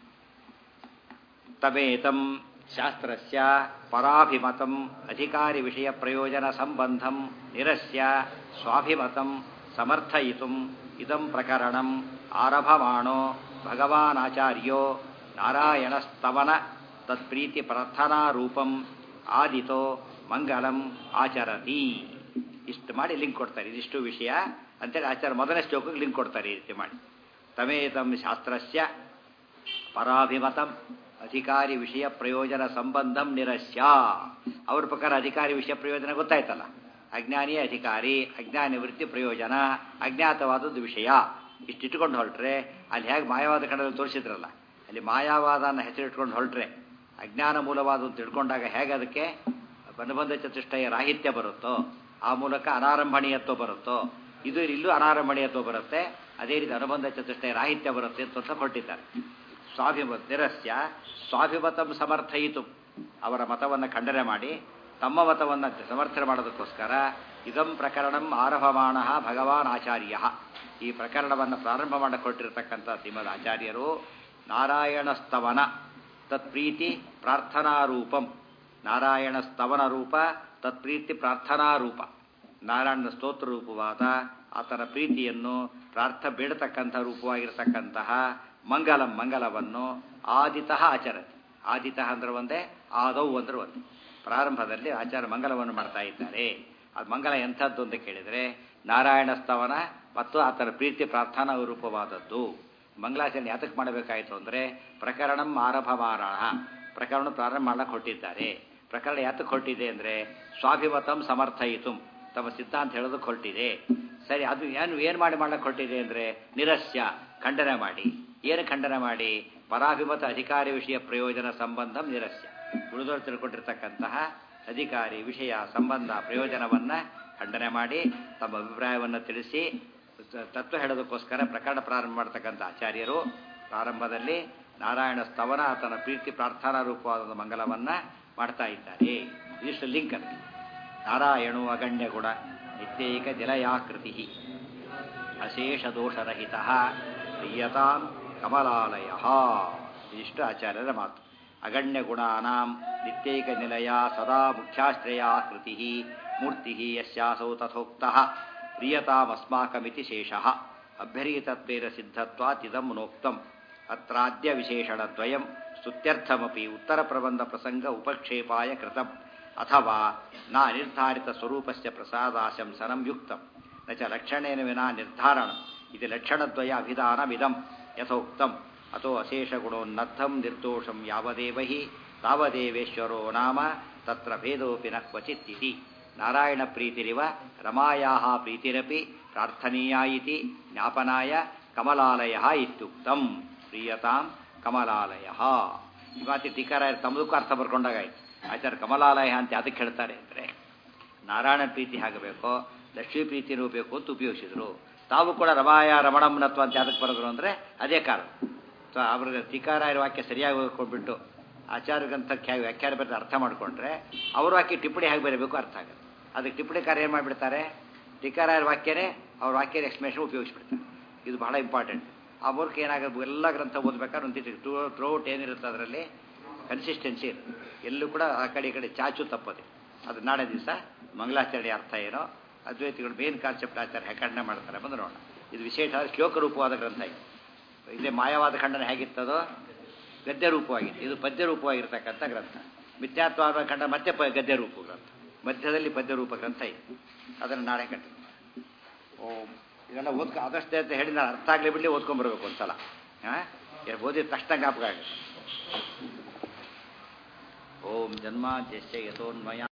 ತಮೇತಂ ಶಾಸ್ತ್ರಸ್ಯ ಪರಾಭಿಮತಂ ಅಧಿಕಾರಿ ವಿಷಯ ಪ್ರಯೋಜನ ಸಂಬಂಧಂ ನಿರಸ್ಯ ಸ್ವಾಭಿಮತಂ ಸಮರ್ಥಯಿತು ಇದಂ ಪ್ರಕರಣಂ ಆರಭಮಾಣೋ ಭಗವಾನಾಚಾರ್ಯೋ ನಾರಾಯಣಸ್ತವನ ತತ್ಪ್ರೀತಿ ಪ್ರಾರ್ಥನಾರೂಪಂ ಆದಿತೋ ಮಂಗಲಂ ಆಚರತಿ ಇಷ್ಟು ಮಾಡಿ ಲಿಂಕ್ ಕೊಡ್ತಾರೆ ಇದಿಷ್ಟು ವಿಷಯ ಅಂತೇಳಿ ಆಚಾರ ಮೊದಲನೇ ಶ್ಲೋಕಕ್ಕೆ ಲಿಂಕ್ ಕೊಡ್ತಾರೆ ಈ ರೀತಿ ಮಾಡಿ ತಮೇತಂ ಶಾಸ್ತ್ರಸ್ಯ ಪರಾಭಿಮತಂ ಅಧಿಕಾರಿ ವಿಷಯ ಪ್ರಯೋಜನ ಸಂಬಂಧಂ ನಿರಸ್ಯ ಅವ್ರ ಪ್ರಕಾರ ಅಧಿಕಾರಿ ವಿಷಯ ಪ್ರಯೋಜನ ಗೊತ್ತಾಯ್ತಲ್ಲ ಅಜ್ಞಾನಿಯ ಅಧಿಕಾರಿ ಅಜ್ಞಾನಿ ವೃತ್ತಿ ಪ್ರಯೋಜನ ಅಜ್ಞಾತವಾದದ್ದು ವಿಷಯ ಇಷ್ಟಿಟ್ಕೊಂಡು ಹೊರಟ್ರೆ ಅಲ್ಲಿ ಹೇಗೆ ಮಾಯವಾದ ಕಡದಲ್ಲಿ ತೋರಿಸಿದ್ರಲ್ಲ ಅಲ್ಲಿ ಮಾಯಾವಾದ ಅನ್ನೋ ಹೆಸರಿಟ್ಕೊಂಡು ಹೊರಟ್ರೆ ಅಜ್ಞಾನ ಮೂಲವಾದ ಅಂತ ತಿಳ್ಕೊಂಡಾಗ ಹೇಗೆ ಅದಕ್ಕೆ ಅನುಬಂಧ ಚತುಷ್ಟಯ ರಾಹಿತ್ಯ ಬರುತ್ತೋ ಆ ಮೂಲಕ ಅನಾರಂಭಣೀಯತ್ವ ಬರುತ್ತೋ ಇದು ಇಲ್ಲೂ ಅನಾರಂಭಣೀಯತ್ವ ಬರುತ್ತೆ ಅದೇ ರೀತಿ ಅನುಬಂಧ ಚತುಷ್ಟಯ ರಾಹಿತ್ಯ ಬರುತ್ತೆ ಅಂತ ಕೊಟ್ಟಿದ್ದಾರೆ ಸ್ವಾಭಿಮ ನಿರಸ್ಯ ಸ್ವಾಭಿಮತಂ ಸಮರ್ಥಯಿತು ಅವರ ಮತವನ್ನು ಖಂಡನೆ ಮಾಡಿ ತಮ್ಮ ಮತವನ್ನು ಸಮರ್ಥನೆ ಮಾಡೋದಕ್ಕೋಸ್ಕರ ಇದಂ ಪ್ರಕರಣಂ ಆರಂಭಮಾಣ ಭಗವಾನ್ ಆಚಾರ್ಯ ಈ ಪ್ರಕರಣವನ್ನು ಪ್ರಾರಂಭ ಮಾಡಿಕೊಟ್ಟಿರ್ತಕ್ಕಂಥ ಶ್ರೀಮದ್ ಆಚಾರ್ಯರು ನಾರಾಯಣ ಸ್ತವನ ತತ್ಪ್ರೀತಿ ಪ್ರಾರ್ಥನಾರೂಪಂ ನಾರಾಯಣ ಸ್ತವನ ರೂಪ ತತ್ಪ್ರೀತಿ ಪ್ರಾರ್ಥನಾರೂಪ ನಾರಾಯಣನ ಸ್ತೋತ್ರ ರೂಪವಾದ ಆತನ ಪ್ರೀತಿಯನ್ನು ಪ್ರಾರ್ಥ ಬೇಡತಕ್ಕಂಥ ರೂಪವಾಗಿರತಕ್ಕಂತಹ ಮಂಗಲಂ ಮಂಗಲವನ್ನು ಆದಿತಃ ಆಚರತಿ ಆದಿತಃ ಅಂದ್ರೆ ಒಂದೇ ಆದೌ ಅಂದ್ರೆ ಒಂದೇ ಪ್ರಾರಂಭದಲ್ಲಿ ಆಚಾರ ಮಂಗಲವನ್ನು ಮಾಡ್ತಾ ಇದ್ದಾರೆ ಅದು ಮಂಗಲ ಎಂಥದ್ದು ಅಂತ ಕೇಳಿದರೆ ನಾರಾಯಣ ಸ್ತವನ ಮತ್ತು ಆತನ ಪ್ರೀತಿ ಪ್ರಾರ್ಥನಾ ರೂಪವಾದದ್ದು ಮಂಗಲಾಚರಣೆ ಯಾತಕ್ಕೆ ಮಾಡಬೇಕಾಯಿತು ಅಂದರೆ ಪ್ರಕರಣಂ ಆರಂಭಮಾರಾಣ ಪ್ರಕರಣ ಪ್ರಾರಂಭ ಮಾಡಕ್ಕೆ ಹೊರಟಿದ್ದಾರೆ ಪ್ರಕರಣ ಯಾತಕ್ಕೆ ಹೊರಟಿದೆ ಅಂದರೆ ಸ್ವಾಭಿಮತಂ ಸಮರ್ಥಯಿತು ತಮ್ಮ ಸಿದ್ಧಾಂತ ಹೇಳೋದಕ್ಕೆ ಹೊರಟಿದೆ ಸರಿ ಅದು ಏನು ಏನು ಮಾಡಿ ಮಾಡಕ್ಕೆ ಹೊರಟಿದೆ ಅಂದರೆ ನಿರಸ್ಯ ಖಂಡನೆ ಮಾಡಿ ಏನು ಖಂಡನೆ ಮಾಡಿ ಪರಾಭಿಮತ ಅಧಿಕಾರಿ ವಿಷಯ ಪ್ರಯೋಜನ ಸಂಬಂಧ ನಿರಸ್ಯ ಉಳಿದವರು ತಿಳ್ಕೊಂಡಿರ್ತಕ್ಕಂತಹ ಅಧಿಕಾರಿ ವಿಷಯ ಸಂಬಂಧ ಪ್ರಯೋಜನವನ್ನು ಖಂಡನೆ ಮಾಡಿ ತಮ್ಮ ಅಭಿಪ್ರಾಯವನ್ನು ತಿಳಿಸಿ ತತ್ವ ಹೇಳೋದಕ್ಕೋಸ್ಕರ ಪ್ರಕರಣ ಪ್ರಾರಂಭ ಮಾಡ್ತಕ್ಕಂಥ ಆಚಾರ್ಯರು ಪ್ರಾರಂಭದಲ್ಲಿ ನಾರಾಯಣ ಸ್ತವನ ಆತನ ಪ್ರೀತಿ ಪ್ರಾರ್ಥನಾ ರೂಪವಾದ ಮಂಗಲವನ್ನ ಮಾಡ್ತಾ ಇದ್ದಾರೆ ಇದಿಷ್ಟು ಲಿಂಕ್ ಅದಕ್ಕೆ ನಾರಾಯಣು ಅಗಣ್ಯ ಗುಣ ನಿತ್ಯೈಕ ಜಲಯಾಕೃತಿ ಅಶೇಷ ದೋಷರಹಿತ ಪ್ರಿಯತಾಂ ಕಮಲಾಲಯ ಇದಿಷ್ಟು ಆಚಾರ್ಯರ ಮಾತು ಅಗಣ್ಯ ಗುಣಾನಾಂ ನಿತ್ಯೈಕ ನಿಲಯ ಸದಾ ಮುಖ್ಯಾಶ್ರಯಾಕೃತಿ ಮೂರ್ತಿ ಯಸ್ಯಾಸೌ ತಥೋಕ್ತಃ ಪ್ರಿಯತಾಮಸ್ಮಾಕಮಿತಿ ಶೇಷಃ ಅಭ್ಯರೀತತ್ವೇನ ಸಿದ್ಧತ್ವಾತಿದಂ ನೋಕ್ತಂ ಅತ್ರಾದ್ಯ ವಿಶೇಷಣದ್ವಯಂ ಸ್ತುತ್ಯರ್ಥಮಪಿ ಉತ್ತರ ಪ್ರಬಂಧ ಪ್ರಸಂಗ ಉಪಕ್ಷೇಪಾಯ ಕೃತಂ ಅಥವಾ ನ ನಿರ್ಧಾರಿತ ಸ್ವರೂಪಸ್ಯ ಪ್ರಸಾದಾಶಂಸನಂ ಯುಕ್ತಂ ನ ಚ ಲಕ್ಷಣೇನ ವಿನಾ ನಿರ್ಧಾರಣಂ ಇದು ಲಕ್ಷಣದ್ವಯ ಅಭಿಧಾನಮಿದಂ ಯಥೋಕ್ತಂ ಅಥೋ ಅಶೇಷಗುಣೋನ್ನರ್ಥಂ ನಿರ್ದೋಷಂ ಯಾವದೇವ ಹಿ ತಾವದೇವೇಶ್ವರೋ ನಾಮ ತತ್ರ ಭೇದೋಪಿ ನ ಕ್ವಚಿತ್ ಇತಿ ನಾರಾಯಣ ಪ್ರೀತಿರಿವ ರಮಾಯಾ ಪ್ರೀತಿರಪಿ ಪ್ರಾರ್ಥನೀಯ ಇತಿ ಜ್ಞಾಪನಾಯ ಕಮಲಾಲಯ ಇತ್ಯುಕ್ತಂ ಪ್ರಿಯತಾಂ ಕಮಲಾಲಯ ಈ ಮಾತಿ ಟೀಕಾರ ತಮ್ಮದಕ್ಕೂ ಅರ್ಥ ಬರ್ಕೊಂಡಾಗಾಯ್ತು ಆಚಾರ್ಯ ಕಮಲಾಲಯ ಅಂತ ಅದಕ್ಕೆ ಹೇಳ್ತಾರೆ ಅಂದರೆ ನಾರಾಯಣ ಪ್ರೀತಿ ಆಗಬೇಕೋ ಲಕ್ಷ್ಮೀ ಪ್ರೀತಿನೂ ಬೇಕು ಅಂತ ಉಪಯೋಗಿಸಿದ್ರು ತಾವು ಕೂಡ ರಮಾಯ ರಮಣಮ್ಮನತ್ವ ಅಂತ ಯಾದಕ್ಕೆ ಬರೆದ್ರು ಅಂದರೆ ಅದೇ ಕಾರಣ ಸೊ ಅವ್ರಿಗೆ ಟೀಕಾರಾಯರ ವಾಕ್ಯ ಸರಿಯಾಗಿ ಓದ್ಕೊಂಡ್ಬಿಟ್ಟು ಆಚಾರ್ಯಗಂತ ವ್ಯಾಖ್ಯಾನ ಬರೆದು ಅರ್ಥ ಮಾಡಿಕೊಂಡ್ರೆ ಅವರು ವಾಕ್ಯ ಟಿಪ್ಪಣಿ ಹೇಗೆ ಬರಬೇಕು ಅರ್ಥ ಆಗುತ್ತೆ ಅದಕ್ಕೆ ಟಿಪ್ಪಣಿಕಾರ ಏನು ಮಾಡಿಬಿಡ್ತಾರೆ ಟೀಕಾರಾಯರ ವಾಕ್ಯನೇ ಅವ್ರ ವಾಕ್ಯದ ಎಕ್ಸ್ಪ್ಲೇಷನ್ ಉಪಯೋಗಿಸ್ಬಿಡ್ತಾರೆ ಇದು ಬಹಳ ಇಂಪಾರ್ಟೆಂಟ್ ಆ ಮೂಲಕ ಏನಾಗುತ್ತೆ ಎಲ್ಲ ಗ್ರಂಥ ಓದ್ಬೇಕಾದ್ರೆ ಒಂದು ಟೂ ಥ್ರೂಔಟ್ ಏನಿರುತ್ತೆ ಅದರಲ್ಲಿ ಕನ್ಸಿಸ್ಟೆನ್ಸಿ ಇರುತ್ತೆ ಎಲ್ಲೂ ಕೂಡ ಆ ಕಡೆ ಈ ಕಡೆ ಚಾಚು ತಪ್ಪದೆ ಅದು ನಾಳೆ ದಿವಸ ಮಂಗಲಾಚರಣೆ ಅರ್ಥ ಏನೋ ಅದ್ವೈತಿಗಳು ಮೇನ್ ಕಾನ್ಸೆಪ್ಟ್ ಆಚಾರ ಖಂಡನೆ ಮಾಡ್ತಾರೆ ಬಂದು ನೋಡೋಣ ಇದು ವಿಶೇಷ ಶ್ಲೋಕ ರೂಪವಾದ ಗ್ರಂಥ ಇದು ಇದೇ ಮಾಯವಾದ ಖಂಡನೆ ಹೇಗಿತ್ತದೋ ಗದ್ಯ ರೂಪವಾಗಿತ್ತು ಇದು ಪದ್ಯ ರೂಪವಾಗಿರ್ತಕ್ಕಂಥ ಗ್ರಂಥ ಮಿಥ್ಯಾತ್ವಾದ ಖಂಡ ಮತ್ತೆ ಪ ಗದ್ಯ ರೂಪ ಗ್ರಂಥ ಮಧ್ಯದಲ್ಲಿ ಪದ್ಯ ರೂಪ ಗ್ರಂಥ ಇದೆ ಅದನ್ನು ನಾಳೆ ಕಂಡು ಓಂ ಇದೆಲ್ಲ ಓದ್ಕೊ ಆದಷ್ಟೇ ಅಂತ ಹೇಳಿ ನಾನು ಅರ್ಥ ಆಗಲಿ ಬಿಡಲಿ ಓದ್ಕೊಂಡ್ಬರ್ಬೇಕು ಒಂದ್ಸಲ ಹಾಂ ಓದಿದ ತಕ್ಷಣ ಜ್ಞಾಪಕ ಆಗುತ್ತೆ ಓಂ ಜನ್ಮಾದ್ಯಸ್ಯ ಯಥೋನ್ಮಯ